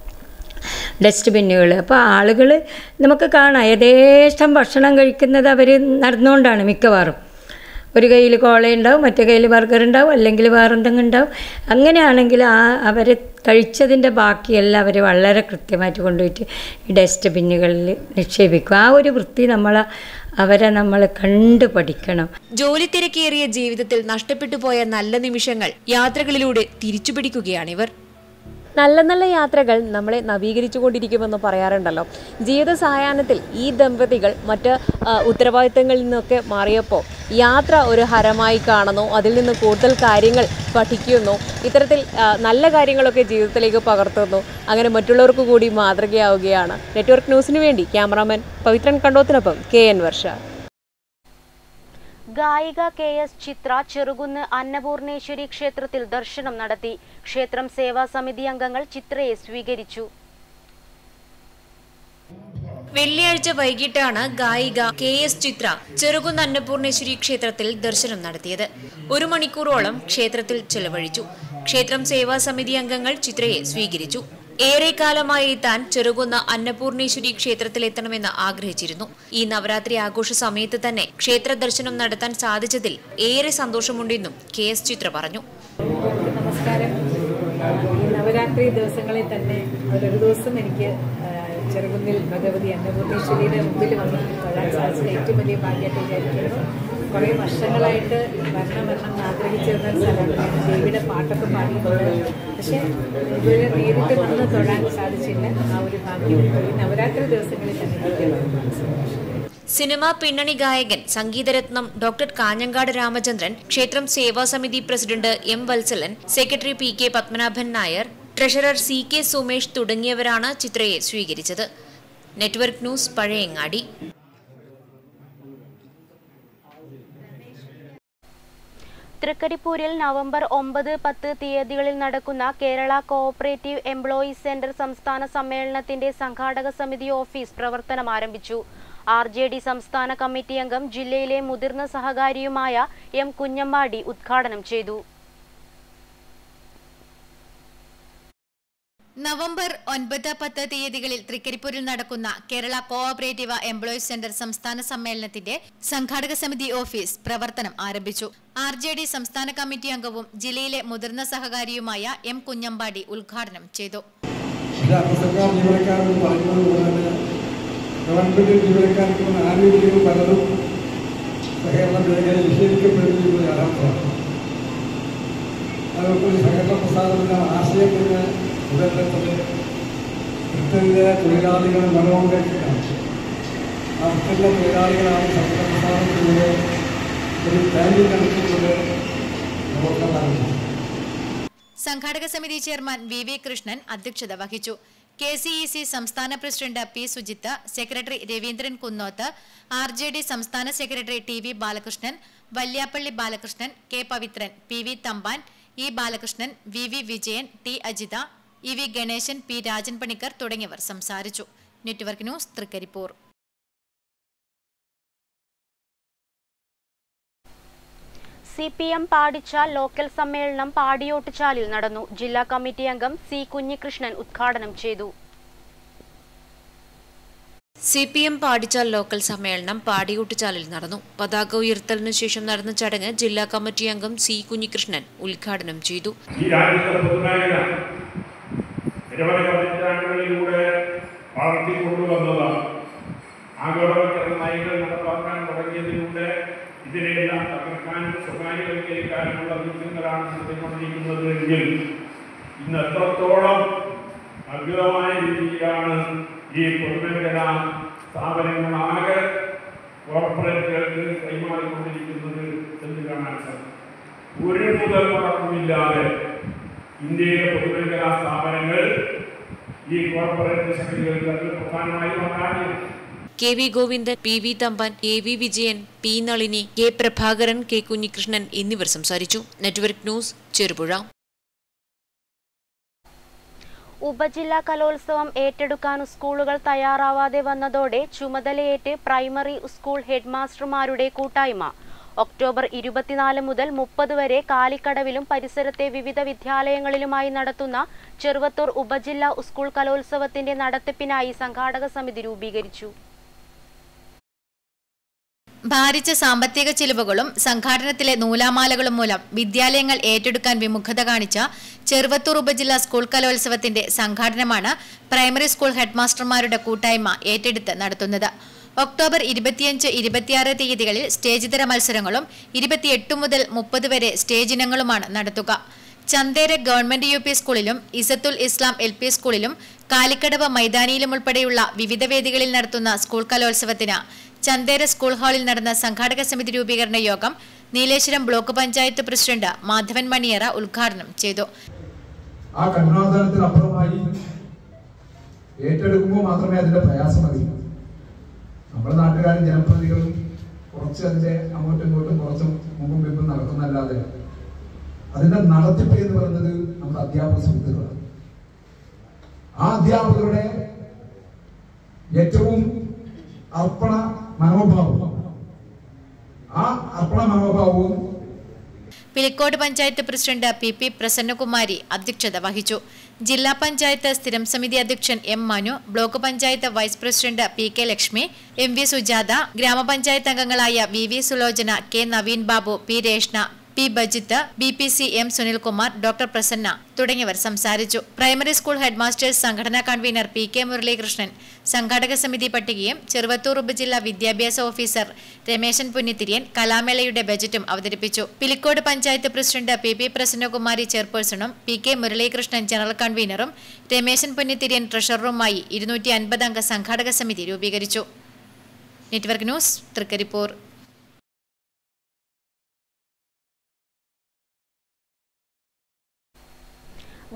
ഡസ്റ്റ് ബിന്നുകൾ അപ്പോൾ ആളുകൾ നമുക്ക് കാണാം യഥേഷ്ടം ഭക്ഷണം കഴിക്കുന്നത് അവർ നടന്നുകൊണ്ടാണ് മിക്കവാറും ഒരു കയ്യിൽ കോള ഉണ്ടാവും മറ്റേ കയ്യിൽ ബർഗർ ഉണ്ടാവും അല്ലെങ്കിൽ വേറെ എന്തെങ്കിലും ഉണ്ടാവും അങ്ങനെയാണെങ്കിൽ ആ അവർ കഴിച്ചതിൻ്റെ ബാക്കിയെല്ലാം അവർ വളരെ കൃത്യമായിട്ട് കൊണ്ടുപോയിട്ട് ഈ ഡസ്റ്റ് ബിന്നുകളിൽ നിക്ഷേപിക്കും ആ ഒരു വൃത്തി നമ്മൾ അവരെ നമ്മൾ കണ്ടു പഠിക്കണം ജോലി തിരക്കേറിയ ജീവിതത്തിൽ നഷ്ടപ്പെട്ടു പോയ നല്ല നിമിഷങ്ങൾ യാത്രകളിലൂടെ തിരിച്ചുപിടിക്കുകയാണിവർ നല്ല നല്ല യാത്രകൾ നമ്മളെ നവീകരിച്ചുകൊണ്ടിരിക്കുമെന്ന് പറയാറുണ്ടല്ലോ ജീവിത സായാഹ്നത്തിൽ ഈ ദമ്പതികൾ മറ്റ് ആ, ഉത്തരവാദിത്തങ്ങളിൽ നിന്നൊക്കെ മാറിയപ്പോൾ യാത്ര ഒരു ഹരമായി കാണുന്നു അതിൽ നിന്ന് കൂടുതൽ കാര്യങ്ങൾ പഠിക്കുന്നു ഇത്തരത്തിൽ ആ, നല്ല കാര്യങ്ങളൊക്കെ ജീവിതത്തിലേക്ക് പകർത്തുന്നു അങ്ങനെ മറ്റുള്ളവർക്ക് കൂടി മാതൃകയാവുകയാണ് നെറ്റ്വർക്ക് ന്യൂസിന് വേണ്ടി ക്യാമറാമാൻ പവിത്രൻ കണ്ടോത്തിനൊപ്പം കെ എൻ വർഷ ഗായിക കെ എസ് ചിത്ര ചെറുകുന്ന് അന്നപൂർണേശ്വരി ക്ഷേത്രത്തിൽ ദർശനം നടത്തി ക്ഷേത്രം സേവാ സമിതി അംഗങ്ങൾ ചിത്രയെ സ്വീകരിച്ചു വെള്ളിയാഴ്ച വൈകിട്ടാണ് ഗായിക കെ എസ് ചിത്ര ചെറുകുന്ന് അന്നപൂർണേശ്വരി ക്ഷേത്രത്തിൽ ദർശനം നടത്തിയത് ഒരു മണിക്കൂറോളം ക്ഷേത്രത്തിൽ ചെലവഴിച്ചു ക്ഷേത്രം സേവാ സമിതി അംഗങ്ങൾ ചിത്രയെ സ്വീകരിച്ചു ഏറെക്കാലമായി താൻ ചെറുകുന്ന അന്നപൂർണേശ്വരി ക്ഷേത്രത്തിലെത്തണമെന്ന് ആഗ്രഹിച്ചിരുന്നു ഈ നവരാത്രി ആഘോഷ സമയത്ത് തന്നെ ക്ഷേത്ര ദർശനം നടത്താൻ സാധിച്ചതിൽ ഏറെ സന്തോഷമുണ്ടെന്നും കെ എസ് ചിത്ര പറഞ്ഞു നമസ്കാരം ഈ നവരാത്രി ദിവസങ്ങളിൽ തന്നെ ഒരു ദിവസം എനിക്ക് ആ, ചെറുകുന്നിൽ ഭഗവതി അന്നപൂർണേശ്വരിയുടെ മുമ്പിൽ വന്ന് തൊഴാൻ സാധിച്ചത് ഏറ്റവും വലിയ ഭാഗ്യമായിട്ട് വിചാരിക്കുന്നു കുറേ വർഷങ്ങളായിട്ട് വരണം വരണം എന്ന് ആഗ്രഹിച്ചിരുന്ന ഒരു സ്ഥലമാണ് ഞാൻ ദേവിയുടെ പാട്ടൊക്കെ പാടിയിട്ടുണ്ട് പക്ഷേ ഇതുവരെ നേരിട്ട് വന്ന് തൊഴാൻ സാധിച്ചില്ല ആ ഒരു ഭാഗ്യം ഈ നവരാത്രി ദിവസങ്ങളിൽ തന്നെ എനിക്ക് സിനിമാ പിന്നണി ഗായകൻ സംഗീതരത്നം ഡോക്ടർ കാഞ്ഞങ്കാട് രാമചന്ദ്രൻ ക്ഷേത്രം സേവാ സമിതി president M Valsalan secretary P K Padmanabhan Nair treasurer C K Sumesh തുടങ്ങിയവരാണ് ചിത്രയെ സ്വീകരിച്ചത് നെറ്റ്വർക്ക് ന്യൂസ് പഴയങ്ങാടി തൃക്കരിപ്പൂരിൽ നവംബർ ഒമ്പത് പത്ത് തീയതികളിൽ നടക്കുന്ന കേരള കോഓപ്പറേറ്റീവ് എംപ്ലോയീസ് സെന്റർ സംസ്ഥാന സമ്മേളനത്തിന്റെ സംഘാടക സമിതി ഓഫീസ് പ്രവർത്തനം ആരംഭിച്ചു ആർ ജെ ഡി സംസ്ഥാന കമ്മിറ്റി അംഗം ജില്ലയിലെ മുതിർന്ന സഹകാരിയുമായ എം കുഞ്ഞമ്പാടി ഉദ്ഘാടനം ചെയ്തു നവംബർ ഒൻപത് പത്ത് തീയതികളിൽ തൃക്കരിപ്പൂരിൽ നടക്കുന്ന കേരള കോഓപ്പറേറ്റീവ് എംപ്ലോയീസ് സെന്റർ സംസ്ഥാന സമ്മേളനത്തിന്റെ സംഘാടക സമിതി ഓഫീസ് പ്രവർത്തനം ആരംഭിച്ചു ആർ ജെ ഡി സംസ്ഥാന കമ്മിറ്റി അംഗവും ജില്ലയിലെ മുതിർന്ന സഹകാരിയുമായ എം കുഞ്ഞമ്പാടി ഉദ്ഘാടനം ചെയ്തു ഇത് അർദ്ധസർക്കാർ ജീവനക്കാരെന്ന് പറയുന്നത് പോലെ തന്നെ ഗവൺമെന്റ് ജീവനക്കാർക്ക് ആനുകൂല്യങ്ങൾ പലതും സഹകരണ മേഖല നിഷേധിക്കപ്പെടുന്നത് യാഥാർത്ഥ്യമാണ് അതുപോലെ സഹകരണ പ്രസ്ഥാനത്തിന്റെ ആശയത്തിന് ഉദരത്തിൽ വൃത്തത്തിലെ തൊഴിലാളികൾ മനോഹരത്തിലാണ് ആ വൃത്തത്തിലെ തൊഴിലാളികളാണ് സഹകരണ പ്രസ്ഥാനത്തിലൂടെ ഒരു ബാങ്കിൽ നടത്തിക്കൊണ്ട് പ്രവർത്തനം ആരംഭിച്ചത് സംഘാടക സമിതി ചെയർമാൻ വി വി കൃഷ്ണൻ അധ്യക്ഷത വഹിച്ചു കെ സി ഇ സി സംസ്ഥാന president P Sujith secretary Raveendran Kunnoth R J D സംസ്ഥാന secretary T V Balakrishnan Valiyappalli Balakrishnan K Pavithran P V Thampan E Balakrishnan V V Vijayan T Ajitha E V Ganesan P Rajan Panicker തുടങ്ങിയവർ സംസാരിച്ചു network news Trikaripur C P M Padichal local സമ്മേളനം പാടിയോട്ടുചാലിൽ നടന്നു ജില്ലാ കമ്മിറ്റി അംഗം സി കുഞ്ഞികൃഷ്ണൻ ഉദ്ഘാടനം ചെയ്തു C P M Padichal local സമ്മേളനം പാടിയൂട്ടുചാലിൽ നടന്നു പതാക ഉയർത്തലിനു ശേഷം നടന്ന ചടങ്ങ് ജില്ലാ കമ്മിറ്റി അംഗം സി കുഞ്ഞികൃഷ്ണൻ ഉദ്ഘാടനം ചെയ്തു ഈ രാജ്യത്തെ പൊതുമേഖല നിരവധി പതിറ്റാണ്ടുകളിലൂടെ വളർത്തിക്കൊണ്ടുവന്നതാണ് ആഗോളവൽക്കരണ നയങ്ങൾ നടപ്പാക്കാൻ തുടങ്ങിയതിലൂടെ ഇതിനെല്ലാം തകർക്കാനും സ്വകാര്യവൽക്കരിക്കാനുമുള്ള നീക്കങ്ങളാണ് നടത്തിക്കൊണ്ടിരിക്കുന്നത് എങ്കിൽ ഇന്ന് എത്രത്തോളം അദ്ഭുതമായ രീതിയിലാണ് ഈ പൊതുമേഖല സ്ഥാപനങ്ങളാകെ കോർപ്പറേറ്റുകൾക്ക് കൈമാറിക്കൊണ്ടിരിക്കുന്നത് എന്ന് കാണാൻ സാധിക്കും ഒരു മുതൽ മുടക്കമില്ലാതെ ഇന്ത്യയിലെ പൊതുമേഖലാ സ്ഥാപനങ്ങൾ ഈ കോർപ്പറേറ്റ് ശക്തികൾക്ക് അതിൽ പ്രധാനമായും അതാണ് K V Govindan P V Thampan A V Vijayan P Nalini K Prabhakaran K Kunhikrishnan എന്നിവർ സംസാരിച്ചു നെറ്റ്വർക്ക് ന്യൂസ് ചെറുപുഴ ഉപജില്ലാ കലോത്സവം ഏറ്റെടുക്കാൻ സ്കൂളുകൾ തയ്യാറാവാതെ വന്നതോടെ ചുമതലയേറ്റ് പ്രൈമറി സ്കൂൾ ഹെഡ്മാസ്റ്റർമാരുടെ കൂട്ടായ്മ ഒക്ടോബർ ഇരുപത്തിനാല് മുതൽ മുപ്പത് വരെ കാലിക്കടവിലും പരിസരത്തെ വിവിധ വിദ്യാലയങ്ങളിലുമായി നടത്തുന്ന ചെറുവത്തൂർ ഉപജില്ലാ സ്കൂൾ കലോത്സവത്തിന്റെ നടത്തിപ്പിനായി സംഘാടക സമിതി രൂപീകരിച്ചു ഭാരിച്ച സാമ്പത്തിക ചിലവുകളും സംഘാടനത്തിലെ നൂലാമാലകളും മൂലം വിദ്യാലയങ്ങൾ ഏറ്റെടുക്കാൻ വിമുഖത കാണിച്ച ചെറുവത്തൂർ ഉപജില്ലാ സ്കൂൾ കലോത്സവത്തിന്റെ സംഘാടനമാണ് പ്രൈമറി സ്കൂൾ ഹെഡ്മാസ്റ്റർമാരുടെ കൂട്ടായ്മ ഏറ്റെടുത്ത് നടത്തുന്നത് ഒക്ടോബർ ഇരുപത്തിയഞ്ച് ഇരുപത്തിയാറ് തീയതികളിൽ സ്റ്റേജിതര മത്സരങ്ങളും ഇരുപത്തിയെട്ട് മുതൽ മുപ്പത് വരെ സ്റ്റേജ് ഇനങ്ങളുമാണ് നടത്തുക ചന്തേര ഗവൺമെന്റ് യു പി സ്കൂളിലും ഇസത്തുൽ ഇസ്ലാം എൽ പി സ്കൂളിലും കാലിക്കടവ് മൈതാനിയിലും ഉൾപ്പെടെയുള്ള വിവിധ വേദികളിൽ നടത്തുന്ന സ്കൂൾ കലോത്സവത്തിന് ചന്തേര സ്കൂൾ ഹാളിൽ നടന്ന സംഘാടക സമിതി രൂപീകരണ യോഗം നീലേശ്വരം ബ്ലോക്ക് പഞ്ചായത്ത് പ്രസിഡന്റ് മാധവൻ മണിയറ ഉദ്ഘാടനം ചെയ്തു ആ കഠിനാധാനത്തിനപ്പുറമായി ഏറ്റെടുക്കുമ്പോൾ മാത്രമേ അതിന്റെ പ്രയാസം അറിയൂ നമ്മുടെ നാട്ടുകാരും ജനപ്രതിനിധികളും കുറച്ച് അതിന്റെ അങ്ങോട്ടും ഇങ്ങോട്ടും കുറച്ചും മുമ്പും പിമ്പും നടക്കുന്നല്ലാതെ അതിന്റെ നടത്തിപ്പ് എന്ന് പറയുന്നത് നമ്മുടെ അധ്യാപക സുഹൃത്തുക്കളാണ് ആ അധ്യാപകരുടെ ഏറ്റവും അർപ്പണ മനോഭാവം ആ അർപ്പണ മനോഭാവവും Pilicode panchayat president P P Prasannakumari അധ്യക്ഷത വഹിച്ചു ജില്ലാ പഞ്ചായത്ത് സ്ഥിരം സമിതി അധ്യക്ഷൻ M Manu block panchayat vice president P K Lakshmi M V Sujatha ഗ്രാമപഞ്ചായത്ത് അംഗങ്ങളായ V V Sulochana K Naveen Babu P Reshna P Bajith B P C M Sunilkumar doctor Prasanna തുടങ്ങിയവർ സംസാരിച്ചു പ്രൈമറി സ്കൂൾ ഹെഡ്മാസ്റ്റേഴ്സ് സംഘടനാ കൺവീനർ പി കെ മുരളീകൃഷ്ണൻ സംഘാടക സമിതി പട്ടികയും ചെറുവത്തൂർ ഉപജില്ലാ വിദ്യാഭ്യാസ ഓഫീസർ രമേശൻ പുന്നിത്തിരിയൻ കലാമേളയുടെ ബജറ്റും അവതരിപ്പിച്ചു Pilicode panchayat president P P Prasannakumari ചെയർപേഴ്സണും പി കെ മുരളീകൃഷ്ണൻ ജനറൽ കൺവീനറും രമേശൻ പുന്നിത്തിരിയൻ ട്രഷററുമായി ഇരുന്നൂറ്റി അൻപത് അംഗ സംഘാടക സമിതി രൂപീകരിച്ചു network news Trikaripur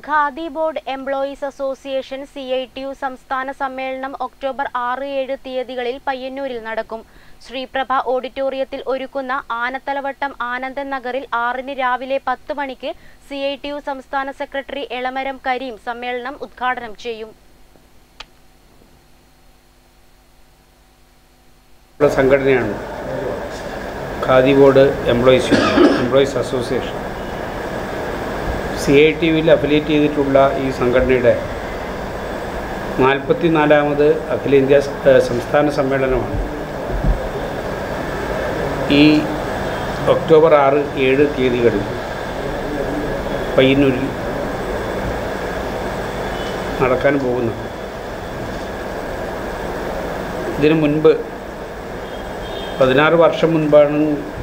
khadi board employees association C I T U സംസ്ഥാന സമ്മേളനം ഒക്ടോബർ ആറ് ഏഴ് തീയതികളിൽ പയ്യന്നൂരിൽ നടക്കും ശ്രീപ്രഭ ഓഡിറ്റോറിയത്തിൽ ഒരുക്കുന്ന ആനത്തലവട്ടം ആനന്ദൻ നഗറിൽ ആറിന് രാവിലെ പത്ത് മണിക്ക് സി ഐ ടി യു സംസ്ഥാന സെക്രട്ടറി എളമരം കരീം സമ്മേളനം ഉദ്ഘാടനം ചെയ്യും ഉള്ള സംഘടനയാണ് khadi board employees union employees association C I T യുവിൽ അഫിലിയേറ്റ് ചെയ്തിട്ടുള്ള ഈ സംഘടനയുടെ നാൽപ്പത്തി നാലാമത് അഖിലേന്ത്യാ സ- ഏഹ് സംസ്ഥാന സമ്മേളനമാണ് ഈ ഒക്ടോബർ ആറ് ഏഴ് തീയതികളിൽ പയ്യന്നൂരിൽ നടക്കാൻ പോകുന്നത് ഇതിനു മുൻപ് പതിനാറ് വർഷം മുൻപാണ്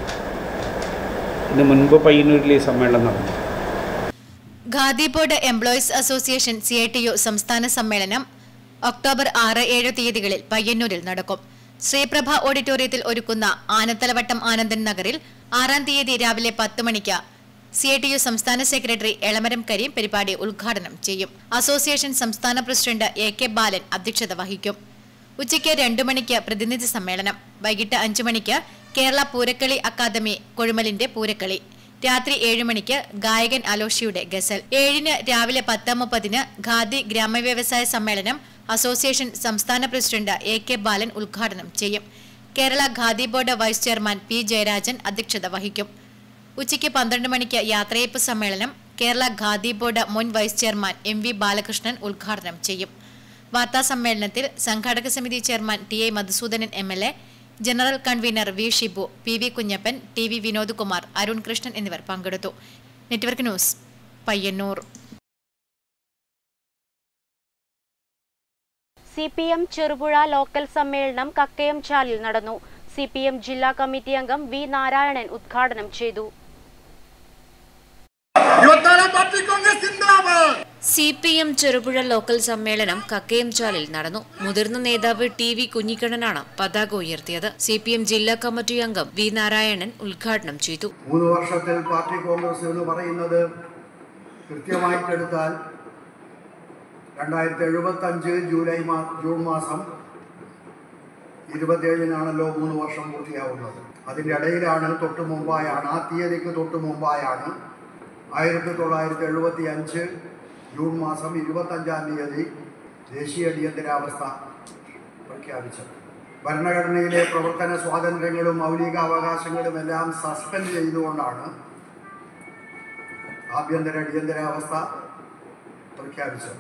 ഇതിന് മുൻപ് പയ്യന്നൂരിൽ ഈ സമ്മേളനം നടന്നത് khadi board employees association C I T U സംസ്ഥാന സമ്മേളനം ഒക്ടോബർ ആറ് ഏഴ് തീയതികളിൽ പയ്യന്നൂരിൽ നടക്കും ശ്രീപ്രഭ ഓഡിറ്റോറിയത്തിൽ ഒരുക്കുന്ന ആനത്തലവട്ടം ആനന്ദൻ നഗറിൽ ആറാം തീയതി രാവിലെ പത്ത് മണിക്ക് സി ഐ ടി യു സംസ്ഥാന സെക്രട്ടറി എളമരം കരീം പരിപാടി ഉദ്ഘാടനം ചെയ്യും അസോസിയേഷൻ സംസ്ഥാന പ്രസിഡന്റ് എ കെ ബാലൻ അധ്യക്ഷത വഹിക്കും ഉച്ചയ്ക്ക് രണ്ടു മണിക്ക് പ്രതിനിധി സമ്മേളനം വൈകിട്ട് അഞ്ചു മണിക്ക് കേരള പൂരക്കളി അക്കാദമി കൊഴുമലിന്റെ പൂരക്കളി രാത്രി ഏഴ് മണിക്ക് ഗായകൻ അലോഷിയുടെ ഗസൽ ഏഴിന് രാവിലെ പത്ത് മുപ്പതിന് ഖാദി ഗ്രാമവ്യവസായ സമ്മേളനം അസോസിയേഷൻ സംസ്ഥാന പ്രസിഡന്റ് എ കെ ബാലൻ ഉദ്ഘാടനം ചെയ്യും Kerala khadi board vice chairman P Jayarajan അധ്യക്ഷത വഹിക്കും ഉച്ചയ്ക്ക് പന്ത്രണ്ട് മണിക്ക് യാത്രയപ്പ് സമ്മേളനം കേരള ഖാദി ബോർഡ് മുൻ vice chairman M V Balakrishnan ഉദ്ഘാടനം ചെയ്യും വാർത്താ സമ്മേളനത്തിൽ സംഘാടക സമിതി chairman T A Madhusoodanan M L A general convener V Shibu P V Kunhappan T V Vinod Kumar Arun Krishnan എന്നിവർ പങ്കെടുത്തു network news Payyanur C P M Cherupuzha local സമ്മേളനം കക്കയം ചാലിൽ നടന്നു സി പി എം ജില്ലാ കമ്മിറ്റി അംഗം വി നാരായണൻ ഉദ്ഘാടനം ചെയ്തു C P M Cherupuzha local സമ്മേളനം കക്കയംചാലിൽ നടന്നു മുതിർന്ന നേതാവ് ടി വി കുഞ്ഞിക്കണ്ണനാണ് പതാക ഉയർത്തിയത് സി പി എം ജില്ലാ കമ്മിറ്റി അംഗം വി നാരായണൻ ഉദ്ഘാടനം ചെയ്തു മൂന്ന് വർഷത്തിൽ പാർട്ടി കോൺഗ്രസ് എന്ന് പറയുന്നത് കൃത്യമായിട്ടെടുത്താൽ രണ്ടായിരത്തി എഴുപത്തഞ്ച് ജൂലൈ മാ ജൂൺ മാസം ഇരുപത്തിയേഴിനാണല്ലോ മൂന്ന് വർഷം പൂർത്തിയാവുന്നത് അതിൻ്റെ ഇടയിലാണ് തൊട്ട് മുമ്പായാണ് ആ തീയതിക്ക് തൊട്ട് മുമ്പായാണ് ആയിരത്തി തൊള്ളായിരത്തി എഴുപത്തി അഞ്ച് ജൂൺ മാസം ഇരുപത്തഞ്ചാം തീയതി ദേശീയ അടിയന്തരാവസ്ഥ പ്രഖ്യാപിച്ചത് ഭരണഘടനയിലെ പ്രവർത്തന സ്വാതന്ത്ര്യങ്ങളും മൗലിക അവകാശങ്ങളും എല്ലാം സസ്പെൻഡ് ചെയ്തുകൊണ്ടാണ് ആഭ്യന്തര അടിയന്തരാവസ്ഥ പ്രഖ്യാപിച്ചത്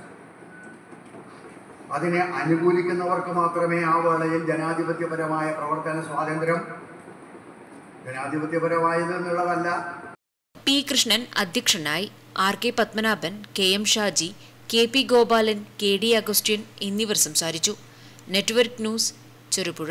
അതിനെ അനുകൂലിക്കുന്നവർക്ക് മാത്രമേ ആ വേളയിൽ ജനാധിപത്യപരമായ പ്രവർത്തന സ്വാതന്ത്ര്യം ജനാധിപത്യപരമായത് എന്നുള്ളതല്ല പി കൃഷ്ണൻ അധ്യക്ഷനായി R K Padmanabhan K M Shaji K P Gopalan K D Augustine എന്നിവർ സംസാരിച്ചു network news Cherupuzha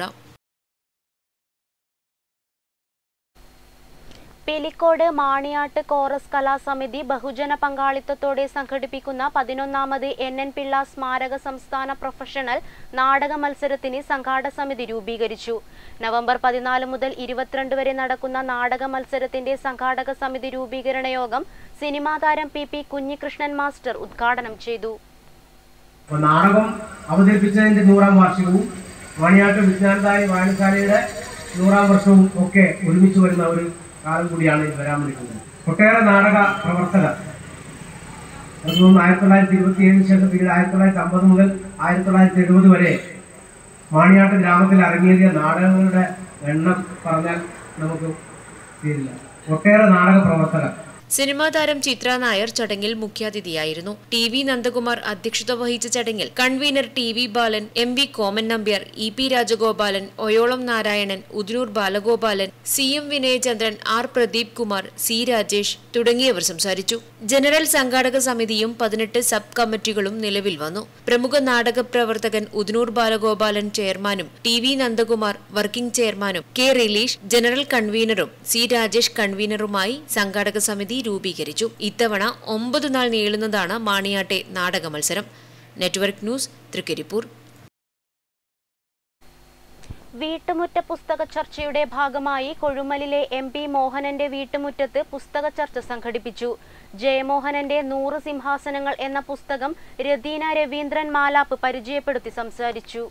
Pelikode Maniyat chorus കലാസമിതി ബഹുജന പങ്കാളിത്തത്തോടെ സംഘടിപ്പിക്കുന്ന പതിനൊന്നാമത് എൻ എൻ പിള്ള സ്മാരക സംസ്ഥാന പ്രൊഫഷണൽ നാടക മത്സരത്തിന് സംഘാടക സമിതി രൂപീകരിച്ചു നവംബർ പതിനാല് മുതൽ ഇരുപത്തിരണ്ട് വരെ നടക്കുന്ന നാടക മത്സരത്തിന്റെ സംഘാടക സമിതി രൂപീകരണ യോഗം സിനിമാ താരം പി പി കുഞ്ഞികൃഷ്ണൻ മാസ്റ്റർ ഉദ്ഘാടനം ചെയ്തു അപ്പോൾ നാടകം അവതരിപ്പിച്ചതിന്റെ നൂറാം വാർഷികവും മണിയാട്ട് വിജ്ഞാനദായി വായനശാലയുടെ നൂറാം വർഷവും ഒക്കെ ഒരുമിച്ച് വരുന്ന ഒരു കാലം കൂടിയാണ് ഇത് വരാൻ വിളിക്കുന്നത് ഒട്ടേറെ നാടക പ്രവർത്തകർ അതൊന്നും ആയിരത്തി തൊള്ളായിരത്തി ഇരുപത്തി ഏഴിന് ശേഷം പിന്നീട് ആയിരത്തി തൊള്ളായിരത്തി അമ്പത് മുതൽ ആയിരത്തി തൊള്ളായിരത്തി എഴുപത് വരെ മാണിയാട്ട് ഗ്രാമത്തിൽ അരങ്ങേറിയ നാടകങ്ങളുടെ എണ്ണം പറഞ്ഞാൽ നമുക്ക് തീരില്ല ഒട്ടേറെ നാടക പ്രവർത്തകർ സിനിമാ താരം ചിത്ര നായർ ചടങ്ങിൽ മുഖ്യാതിഥിയായിരുന്നു ടി വി നന്ദകുമാർ അധ്യക്ഷത വഹിച്ച ചടങ്ങിൽ convener T V Balan M V Koman Nambiar E P Rajagopalan Oyolam Narayanan Udinur Balagopalan C M Vinayachandran R Pradeep Kumar C Rajesh തുടങ്ങിയവർ സംസാരിച്ചു ജനറൽ സംഘാടക സമിതിയും പതിനെട്ട് സബ് കമ്മിറ്റികളും നിലവിൽ വന്നു പ്രമുഖ നാടക പ്രവർത്തകൻ ഉദിനൂർ ബാലഗോപാലൻ ചെയർമാനും ടി വി നന്ദകുമാർ വർക്കിംഗ് ചെയർമാനും കെ റിലീഷ് ജനറൽ കൺവീനറും സി രാജേഷ് കൺവീനറുമായി സംഘാടക സമിതി രൂപീകരിച്ചു ഇത്തവണ ഒമ്പത് നാൾ നീളുന്നതാണ് മാണിയാട്ടെ നാടക മത്സരം നെറ്റ്വർക്ക് ന്യൂസ് തൃക്കരിപ്പൂർ വീട്ടുമുറ്റ പുസ്തക ചർച്ചയുടെ ഭാഗമായി കൊഴുമലിലെ എം പി മോഹനന്റെ വീട്ടുമുറ്റത്ത് പുസ്തക ചർച്ച സംഘടിപ്പിച്ചു ജയമോഹനന്റെ നൂറ് സിംഹാസനങ്ങൾ എന്ന പുസ്തകം രതീന രവീന്ദ്രൻ മാലാപ്പ് പരിചയപ്പെടുത്തി സംസാരിച്ചു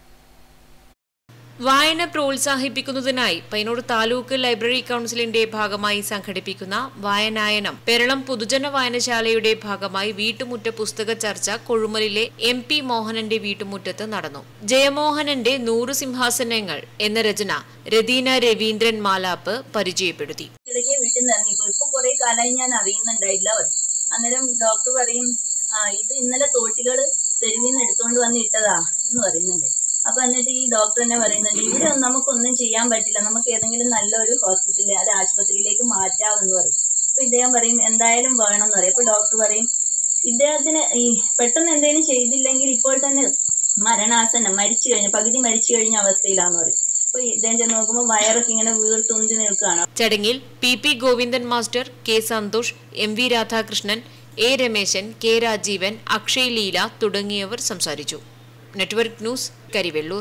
വായന പ്രോത്സാഹിപ്പിക്കുന്നതിനായി പയ്യന്നൂർ താലൂക്ക് ലൈബ്രറി കൌൺസിലിന്റെ ഭാഗമായി സംഘടിപ്പിക്കുന്ന വായനായനം പെരളം പൊതുജന വായനശാലയുടെ ഭാഗമായി വീട്ടുമുറ്റ പുസ്തക ചർച്ച കൊഴുമലിലെ എം പി മോഹനന്റെ വീട്ടുമുറ്റത്ത് നടന്നു ജയമോഹനന്റെ നൂറ് സിംഹാസനങ്ങൾ എന്ന രചന രതീന രവീന്ദ്രൻ മാലാപ്പ് പരിചയപ്പെടുത്തി ഇടയ്ക്ക് വീട്ടിൽ നിന്ന് ഇറങ്ങിപ്പോ ഇപ്പൊ കുറെ കാലമായി ഞാൻ അറിയുന്നുണ്ടായില്ല അവർ അന്നേരം ഡോക്ടർ പറയും ആ ഇത് ഇന്നലെ തോട്ടികള് തെരുവിൽ നിന്ന് എടുത്തോണ്ട് വന്ന് ഇട്ടതാ എന്ന് പറയുന്നുണ്ട് അപ്പൊ എന്നിട്ട് ഈ ഡോക്ടർ തന്നെ പറയുന്നുണ്ട് ഇവിടെ ഒന്നും നമുക്കൊന്നും ചെയ്യാൻ പറ്റില്ല നമുക്ക് ഏതെങ്കിലും നല്ലൊരു ഹോസ്പിറ്റലിൽ അത് ആശുപത്രിയിലേക്ക് മാറ്റാമെന്ന് പറയും അപ്പൊ ഇദ്ദേഹം പറയും എന്തായാലും വേണം എന്ന് പറയും അപ്പൊ ഡോക്ടർ പറയും ഇദ്ദേഹത്തിന് ഈ പെട്ടെന്ന് എന്തെങ്കിലും ചെയ്തില്ലെങ്കിൽ ഇപ്പോൾ തന്നെ മരണാസനം മരിച്ചു കഴിഞ്ഞ പകുതി മരിച്ചു കഴിഞ്ഞ അവസ്ഥയിലാന്ന് പറയും അപ്പൊ ഇദ്ദേഹം ചെന്ന് നോക്കുമ്പോൾ വയറൊക്കെ ഇങ്ങനെ വീർത്തുന്തി നിൽക്കുകയാണ് ചടങ്ങിൽ P P Govindan master K Santhosh M V Radhakrishnan A Rameshan K Rajeevan Akshay Leela തുടങ്ങിയവർ സംസാരിച്ചു നെറ്റ്വർക്ക് ന്യൂസ് കരിവെള്ളൂർ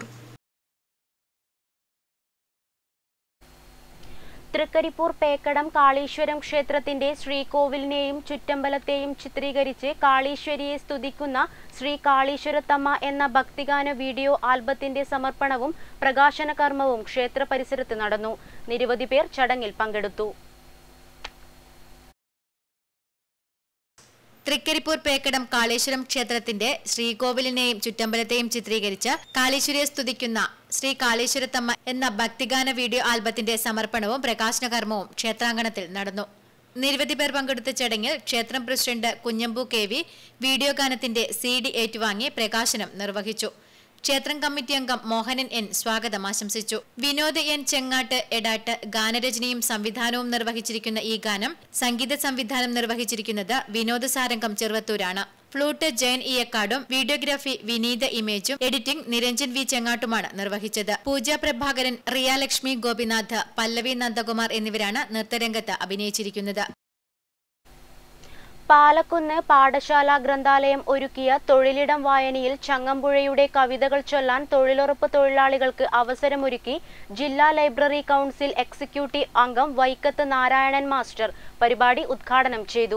തൃക്കരിപ്പൂർ പേക്കടം കാളീശ്വരം ക്ഷേത്രത്തിന്റെ ശ്രീകോവിലിനെയും ചുറ്റമ്പലത്തെയും ചിത്രീകരിച്ച് കാളീശ്വരിയെ സ്തുതിക്കുന്ന ശ്രീ കാളീശ്വരത്തമ്മ എന്ന ഭക്തിഗാന വീഡിയോ ആൽബത്തിന്റെ സമർപ്പണവും പ്രകാശന കർമ്മവും ക്ഷേത്ര പരിസരത്ത് നടന്നു നിരവധി പേർ ചടങ്ങിൽ പങ്കെടുത്തു തൃക്കരിപ്പൂർ പേക്കടം കാളേശ്വരം ക്ഷേത്രത്തിന്റെ ശ്രീകോവിലിനെയും ചുറ്റമ്പലത്തെയും ചിത്രീകരിച്ച് കാളീശ്വരിയെ സ്തുതിക്കുന്ന ശ്രീ കാളേശ്വരത്തമ്മ എന്ന ഭക്തിഗാന വീഡിയോ ആൽബത്തിന്റെ സമർപ്പണവും പ്രകാശന കർമ്മവും ക്ഷേത്രാങ്കണത്തിൽ നടന്നു നിരവധി പേർ പങ്കെടുത്ത ചടങ്ങിൽ ക്ഷേത്രം president Kunhambu K V video ഗാനത്തിന്റെ സി ഡി ഏറ്റുവാങ്ങി പ്രകാശനം നിർവഹിച്ചു ക്ഷേത്രം കമ്മിറ്റി അംഗം മോഹനൻ എൻ സ്വാഗതം ആശംസിച്ചു വിനോദ് എൻ ചെങ്ങാട്ട് എടാട്ട് ഗാനരചനയും സംവിധാനവും നിർവഹിച്ചിരിക്കുന്ന ഈ ഗാനം സംഗീത സംവിധാനം നിർവഹിച്ചിരിക്കുന്നത് വിനോദ സാരംഗം ചെറുവത്തൂരാണ് ഫ്ലൂട്ട് ജയൻ ഇയക്കാടും വീഡിയോഗ്രാഫി വിനീത ഇമേജും എഡിറ്റിംഗ് നിരഞ്ജൻ വി ചെങ്ങാട്ടുമാണ് നിർവഹിച്ചത് പൂജ പ്രഭാകരൻ റിയ ലക്ഷ്മി ഗോപിനാഥ് പല്ലവി നന്ദകുമാർ എന്നിവരാണ് നൃത്തരംഗത്ത് അഭിനയിച്ചിരിക്കുന്നത് പാലക്കുന്ന് പാഠശാല ഗ്രന്ഥാലയം ഒരുക്കിയ തൊഴിലിടം വായനയിൽ ചങ്ങമ്പുഴയുടെ കവിതകൾ ചൊല്ലാൻ തൊഴിലുറപ്പ് തൊഴിലാളികൾക്ക് അവസരമൊരുക്കി ജില്ലാ ലൈബ്രറി കൗൺസിൽ എക്സിക്യൂട്ടീവ് അംഗം വൈക്കത്ത് നാരായണൻ മാസ്റ്റർ പരിപാടി ഉദ്ഘാടനം ചെയ്തു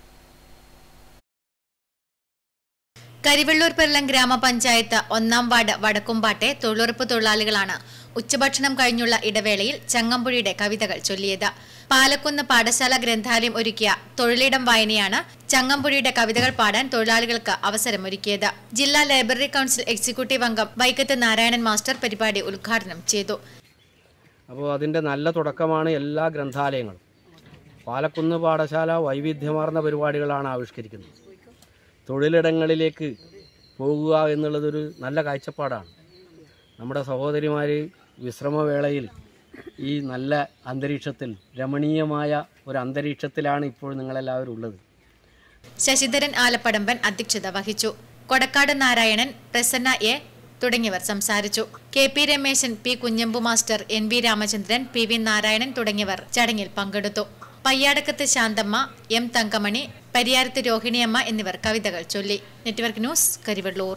കരിവെള്ളൂർ പെരളം ഗ്രാമപഞ്ചായത്ത് ഒന്നാം വാർഡ് വടക്കുംപാട്ടെ തൊഴിലുറപ്പ് തൊഴിലാളികളാണ് ഉച്ചഭക്ഷണം കഴിഞ്ഞുള്ള ഇടവേളയിൽ ചങ്ങമ്പുഴയുടെ കവിതകൾ ചൊല്ലിയത് പാലക്കുന്ന് പാഠശാല ഗ്രന്ഥാലയം ഒരുക്കിയ തൊഴിലിടം വായനയാണ് ചങ്ങമ്പുഴയുടെ കവിതകൾ പാടാൻ തൊഴിലാളികൾക്ക് അവസരമൊരുക്കിയത് ജില്ലാ ലൈബ്രറി കൗൺസിൽ എക്സിക്യൂട്ടീവ് അംഗം വൈക്കത്ത് നാരായണൻ മാസ്റ്റർ പരിപാടി ഉദ്ഘാടനം ചെയ്തു അപ്പോൾ അതിൻ്റെ നല്ല തുടക്കമാണ് എല്ലാ ഗ്രന്ഥാലയങ്ങളും പാലക്കുന്ന് പാഠശാല വൈവിധ്യമാർന്ന പരിപാടികളാണ് ആവിഷ്കരിക്കുന്നത് തൊഴിലിടങ്ങളിലേക്ക് പോകുക എന്നുള്ളതൊരു നല്ല കാഴ്ചപ്പാടാണ് നമ്മുടെ സഹോദരിമാർ വിശ്രമവേളയിൽ ഈ നല്ല അന്തരീക്ഷത്തിൽ രമണീയമായ ഒരു അന്തരീക്ഷത്തിലാണ് ഇപ്പോൾ നിങ്ങളെല്ലാവരും ഉള്ളത് ശശിധരൻ ആലപ്പടമ്പൻ അധ്യക്ഷത വഹിച്ചു കൊടക്കാട് നാരായണൻ പ്രസന്ന എ തുടങ്ങിയവർ സംസാരിച്ചു K P Rameshan P Kunhambu master N V Ramachandran P V Narayanan തുടങ്ങിയവർ ചടങ്ങിൽ പങ്കെടുത്തു പയ്യാടക്കത്ത് ശാന്തമ്മ എം തങ്കമണി പരിയാരത്ത് രോഹിണിയമ്മ എന്നിവർ കവിതകൾ ചൊല്ലി നെറ്റ്വർക്ക് ന്യൂസ് കരിവെള്ളൂർ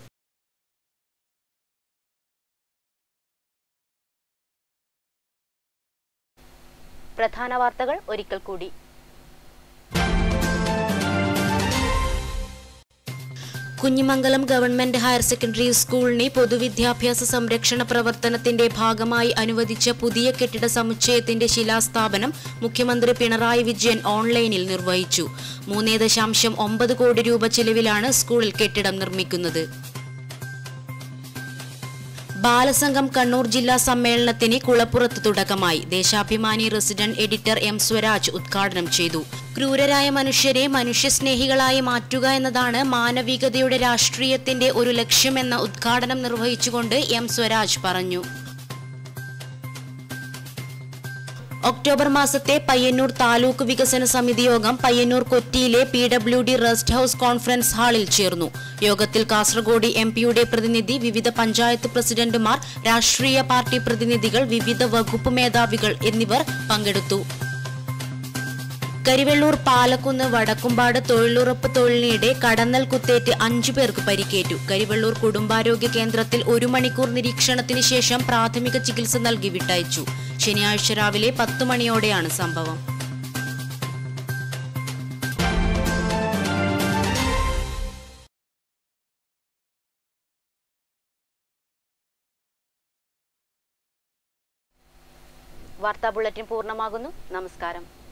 പ്രധാന വാർത്തകൾ ഒരിക്കൽ കൂടി കുഞ്ഞിമംഗലം ഗവൺമെന്റ് ഹയർ സെക്കൻഡറി സ്കൂളിനെ പൊതുവിദ്യാഭ്യാസ സംരക്ഷണ പ്രവർത്തനത്തിന്റെ ഭാഗമായി അനുവദിച്ച പുതിയ കെട്ടിട സമുച്ചയത്തിന്റെ ശിലാസ്ഥാപനം മുഖ്യമന്ത്രി പിണറായി വിജയൻ ഓൺലൈനിൽ നിർവഹിച്ചു മൂന്നേ ദശാംശം ഒമ്പത് കോടി രൂപ ചെലവിലാണ് സ്കൂളിൽ കെട്ടിടം നിർമ്മിക്കുന്നത് ബാലസംഘം കണ്ണൂർ ജില്ലാ സമ്മേളനത്തിന് കുളപ്പുറത്ത് തുടക്കമായി Deshabhimani resident editor M Swaraj ഉദ്ഘാടനം ചെയ്തു ക്രൂരരായ മനുഷ്യരെ മനുഷ്യസ്നേഹികളായി മാറ്റുക എന്നതാണ് മാനവികതയുടെ രാഷ്ട്രീയത്തിന്റെ ഒരു ലക്ഷ്യമെന്ന ഉദ്ഘാടനം നിർവഹിച്ചുകൊണ്ട് എം സ്വരാജ് പറഞ്ഞു ഒക്ടോബർ മാസത്തെ പയ്യന്നൂർ താലൂക്ക് വികസന സമിതി യോഗം പയ്യന്നൂർ കൊറ്റിയിലെ P W D rest house conference ഹാളിൽ ചേർന്നു യോഗത്തിൽ കാസർഗോഡ് എം പിയുടെ പ്രതിനിധി വിവിധ പഞ്ചായത്ത് പ്രസിഡന്റുമാർ രാഷ്ട്രീയ പാർട്ടി പ്രതിനിധികൾ വിവിധ വകുപ്പ് മേധാവികൾ എന്നിവർ പങ്കെടുത്തു കരിവെള്ളൂർ പാലക്കുന്ന് വടക്കുംപാട് തൊഴിലുറപ്പ് തൊഴിലിനിടെ കടന്നൽ കുത്തേറ്റ് അഞ്ചു പേർക്ക് പരിക്കേറ്റു കരിവെള്ളൂർ കുടുംബാരോഗ്യ കേന്ദ്രത്തിൽ ഒരു മണിക്കൂർ നിരീക്ഷണത്തിന് ശേഷം പ്രാഥമിക ചികിത്സ നൽകി വിട്ടയച്ചു ശനിയാഴ്ച രാവിലെ പത്ത് മണിയോടെയാണ് സംഭവം വാർത്താ ബുള്ളറ്റിൻ പൂർണ്ണമാകുന്നു നമസ്കാരം